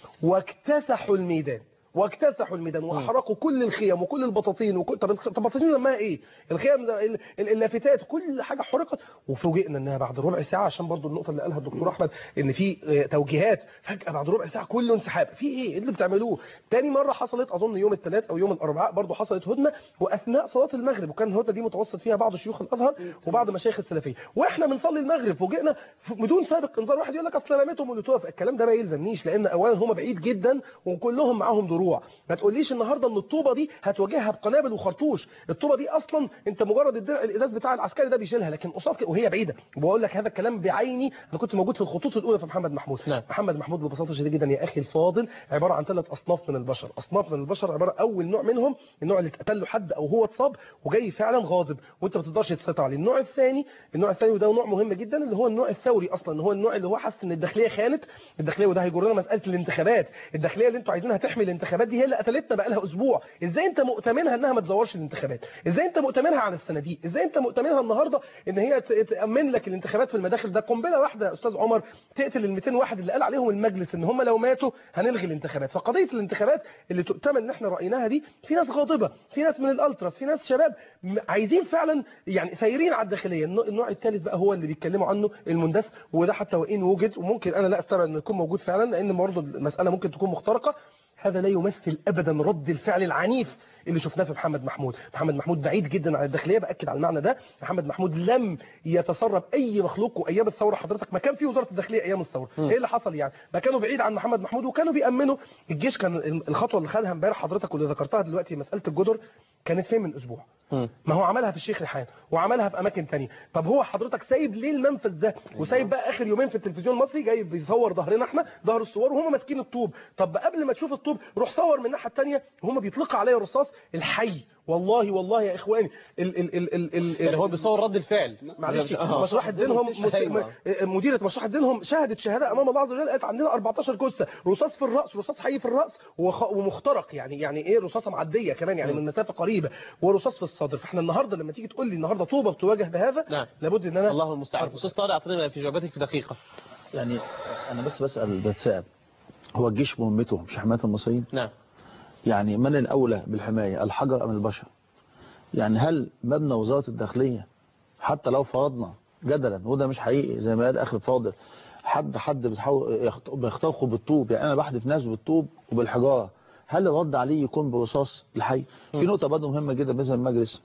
واكتسحوا الميدان واكتسحوا الميدان واحرقوا كل الخيم وكل البطاطين وكل طب الخ- طب البطاطين لما ايه الخيم ده ال- ال- اللافتات كل حاجه حرقت وفوجئنا انها بعد ربع ساعه عشان برضو النقطه اللي قالها الدكتور احمد ان في آه، توجيهات فجاه بعد ربع ساعه كله انسحاب في ايه ايه اللي بتعملوه تاني مره حصلت اظن يوم الثلاث او يوم الاربعاء برضو حصلت هدنه واثناء صلاه المغرب وكان الهدنه دي متوسط فيها بعض شيوخ الازهر وبعض مشايخ السلفيه واحنا بنصلي المغرب فوجئنا ف- بدون سابق انذار واحد يقول لك اصل رميتهم ولتوف الكلام ده ما يلزمنيش لان اولا هم بعيد جدا وكلهم معاهم دروع ما تقوليش النهارده ان الطوبه دي هتواجهها بقنابل وخرطوش الطوبه دي اصلا انت مجرد الدرع الازاز بتاع العسكري ده بيشيلها لكن قصاد كده- وهي بعيده بقول لك هذا الكلام بعيني انا كنت موجود في الخطوط الاولى في محمد محمود نعم. محمد محمود ببساطه شديده جدا يا اخي الفاضل عباره عن ثلاث اصناف من البشر اصناف من البشر عباره اول نوع منهم النوع اللي اتقتل له حد او هو اتصاب وجاي فعلا غاضب وانت ما تقدرش تسيطر عليه النوع الثاني النوع الثاني وده نوع مهم جدا اللي هو النوع الثوري اصلا اللي هو النوع اللي هو حاسس ان الداخليه خانت الداخليه وده هيجرنا مساله الانتخابات الداخليه اللي انتوا عايزينها تحمي الانتخابات دي هي اللي قتلتنا بقى لها اسبوع ازاي انت مؤتمنها انها ما تزورش الانتخابات ازاي انت مؤتمنها على الصناديق ازاي انت مؤتمنها النهارده ان هي ت- تامن لك الانتخابات في المداخل ده قنبله واحده يا استاذ عمر تقتل ال 200 واحد اللي قال عليهم المجلس ان هم لو ماتوا هنلغي الانتخابات فقضيه الانتخابات اللي تؤتمن ان احنا رايناها دي في ناس غاضبه في ناس من الالتراس في ناس شباب م- عايزين فعلا يعني سايرين على الداخليه النوع- النوع الثالث بقى هو اللي بيتكلموا عنه المندس وده حتى وان وجد وممكن انا لا استبعد انه يكون موجود فعلا لان برضه المساله ممكن تكون مخترقه هذا لا يمثل ابدا رد الفعل العنيف اللي شفناه في محمد محمود محمد محمود بعيد جدا عن الداخليه باكد على المعنى ده محمد محمود لم يتسرب اي مخلوق وايام الثوره حضرتك ما كان في وزاره الداخليه ايام الثوره مم. ايه اللي حصل يعني ما كانوا بعيد عن محمد محمود وكانوا بيامنوا الجيش كان الخطوه اللي خدها امبارح حضرتك واللي ذكرتها دلوقتي مساله الجدر كانت فين من اسبوع ما هو عملها في الشيخ ريحان وعملها في اماكن تانية طب هو حضرتك سايب ليه المنفذ ده وسايب بقى اخر يومين في التلفزيون المصري جاي بيصور ظهرنا احنا ظهر الثوار وهم ماسكين الطوب طب قبل ما تشوف الطوب روح صور من الناحيه الثانيه وهم بيطلقوا عليا الرصاص الحي والله والله يا اخواني ال ال ال ال ال يعني هو بيصور رد الفعل معلش آه. مشرحة زينهم أيوة. مديرة مشرحة زينهم شهدت شهادة أمام الله عز وجل قالت عندنا 14 جثة رصاص في الرأس رصاص حي في الرأس وخ- ومخترق يعني يعني إيه رصاصة معدية كمان يعني من مسافة قريبة ورصاص في الصدر فإحنا النهاردة لما تيجي تقول لي النهاردة طوبة بتواجه بهذا نعم لابد إن أنا الله المستعان استاذ طارق اعطينا في جواباتك في دقيقه يعني انا بس بسال بتساءل هو الجيش مهمته مش حمايه المصريين نعم يعني من الاولى بالحمايه الحجر ام البشر يعني هل مبنى وزاره الداخليه حتى لو فرضنا جدلا وده مش حقيقي زي ما قال اخي الفاضل حد حد بتحاول يخت- بيخترقوا بالطوب يعني انا بحدف ناس بالطوب وبالحجاره هل الرد عليه يكون برصاص الحي في نقطه برضه مهمه جدا بالنسبه للمجلس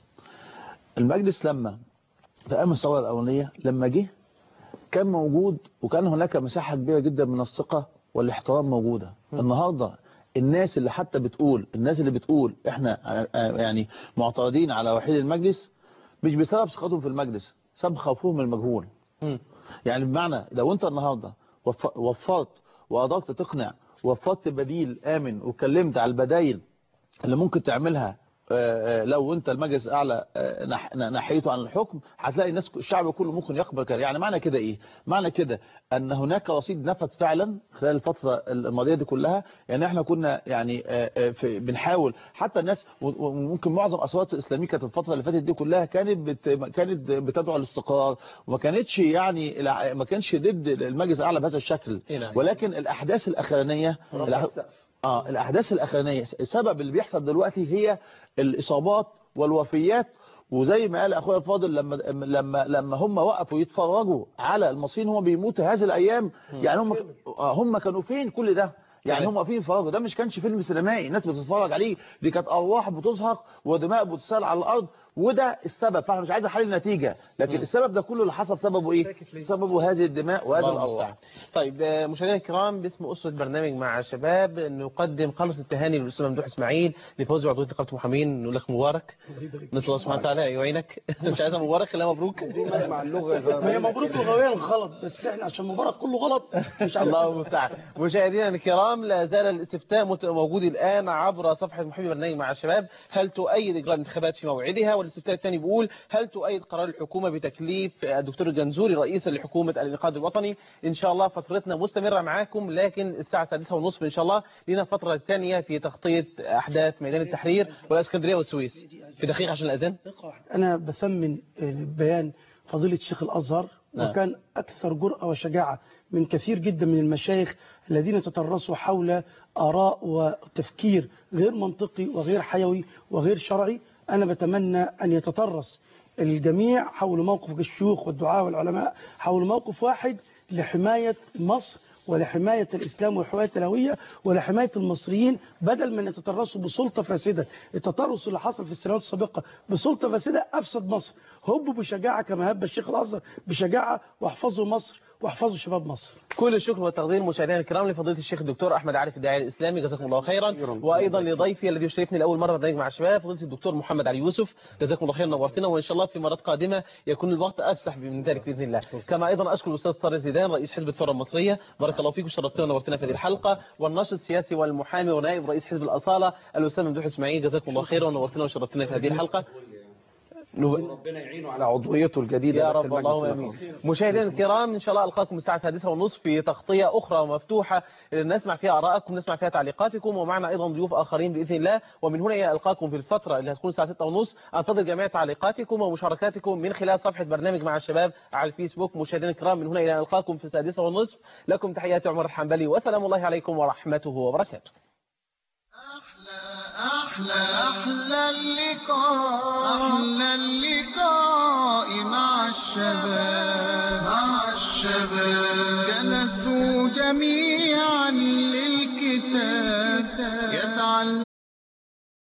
المجلس لما في ايام الثوره الاولانيه لما جه كان موجود وكان هناك مساحه كبيره جدا من الثقه والاحترام موجوده النهارده الناس اللي حتى بتقول الناس اللي بتقول احنا آه، آه، يعني معترضين على وحيد المجلس مش بسبب ثقتهم في المجلس سبب خوفهم من المجهول يعني بمعنى لو انت النهارده وف- وفرت وقدرت تقنع وفرت بديل امن واتكلمت على البدايل اللي ممكن تعملها آه، آه، لو انت المجلس الاعلى آه، نح- نحيته عن الحكم هتلاقي الناس الشعب كله ممكن يقبل كده يعني معنى كده ايه معنى كده ان هناك رصيد نفذ فعلا خلال الفتره الماضيه دي كلها يعني احنا كنا يعني آه، آه، في بنحاول حتى الناس و- وممكن معظم اصوات الاسلاميه كانت الفتره اللي فاتت دي كلها كانت بت كانت بتدعو للاستقرار وما كانتش يعني الع- ما كانش ضد المجلس الاعلى بهذا الشكل إيه نعم. ولكن الاحداث الاخرانيه رفع الأح- اه الاحداث الاخرانيه السبب اللي بيحصل دلوقتي هي الاصابات والوفيات وزي ما قال اخويا الفاضل لما لما لما هم وقفوا يتفرجوا على المصريين هم بيموتوا هذه الايام يعني هم آه، هم كانوا فين كل ده يعني هم واقفين يتفرجوا ده مش كانش فيلم سينمائي الناس بتتفرج عليه دي كانت ارواح بتزهق ودماء بتسال على الارض وده السبب فاحنا مش عايز احلل النتيجه لكن مم. السبب ده كله اللي حصل سببه ايه سببه هذه الدماء وهذه الله الارواح المستعان. طيب آه، مشاهدينا الكرام باسم أسرة برنامج مع شباب نقدم خالص التهاني للأستاذ ممدوح إسماعيل لفوز بعضوية نقابة المحامين نقول لك مبارك نسأل الله سبحانه وتعالى يعينك مش عايزها مبارك خليها مبروك مع اللغة ما هي مبروك لغويا غلط بس احنا عشان مبارك كله غلط مش عارف الله المستعان مشاهدينا الكرام لا زال الاستفتاء مت- موجود الآن عبر صفحة محبي برنامج مع الشباب هل تؤيد إجراء الانتخابات في موعدها والاستفتاء الثاني بيقول هل تؤيد قرار الحكومة بتكليف الدكتور الجنزوري رئيسا لحكومة الإنقاذ الوطني إن شاء الله فترتنا مستمرة معاكم لكن الساعة السادسة ونصف إن شاء الله لنا فترة ثانية في تغطية أحداث ميدان التحرير والإسكندرية والسويس في دقيقة عشان الأذان أنا بثمن آه، بيان فضيلة شيخ الأزهر نعم. وكان أكثر جرأة وشجاعة من كثير جدا من المشايخ الذين تترسوا حول آراء وتفكير غير منطقي وغير حيوي وغير شرعي أنا بتمنى أن يتطرس الجميع حول موقف الشيوخ والدعاء والعلماء حول موقف واحد لحماية مصر ولحماية الإسلام وحماية الهوية ولحماية المصريين بدل من يتطرسوا بسلطة فاسدة التطرس اللي حصل في السنوات السابقة بسلطة فاسدة أفسد مصر هبوا بشجاعة كما هب الشيخ الأزهر بشجاعة واحفظوا مصر واحفظوا شباب مصر كل الشكر والتقدير مشاهدينا الكرام لفضيله الشيخ الدكتور احمد عارف الداعيه الاسلامي جزاكم الله خيرا وايضا لضيفي الذي يشرفني لاول مره برنامج مع الشباب فضيله الدكتور محمد علي يوسف جزاكم الله خيرا نورتنا وان شاء الله في مرات قادمه يكون الوقت افسح من ذلك باذن الله كما ايضا اشكر الاستاذ طارق زيدان رئيس حزب الثوره المصريه بارك الله فيكم شرفتنا ونورتنا في هذه الحلقه والناشط السياسي والمحامي ونائب رئيس حزب الاصاله الاستاذ ممدوح اسماعيل جزاكم الله خيرا ونورتنا وشرفتنا في هذه الحلقه ربنا يعينه على عضويته الجديدة يا في رب المجلس اللهم الأقوى. امين مشاهدينا الكرام ان شاء الله القاكم الساعه السادسة ونصف في تغطيه اخرى ومفتوحه نسمع فيها ارائكم نسمع فيها تعليقاتكم ومعنا ايضا ضيوف اخرين باذن الله ومن هنا الى القاكم في الفتره اللي هتكون الساعه 6 ونص انتظر جميع تعليقاتكم ومشاركاتكم من خلال صفحه برنامج مع الشباب على الفيسبوك مشاهدينا الكرام من هنا الى القاكم في السادسة ونصف لكم تحياتي عمر الحنبلي وسلام الله عليكم ورحمته وبركاته أحلى أحلى اللقاء أحلى اللقاء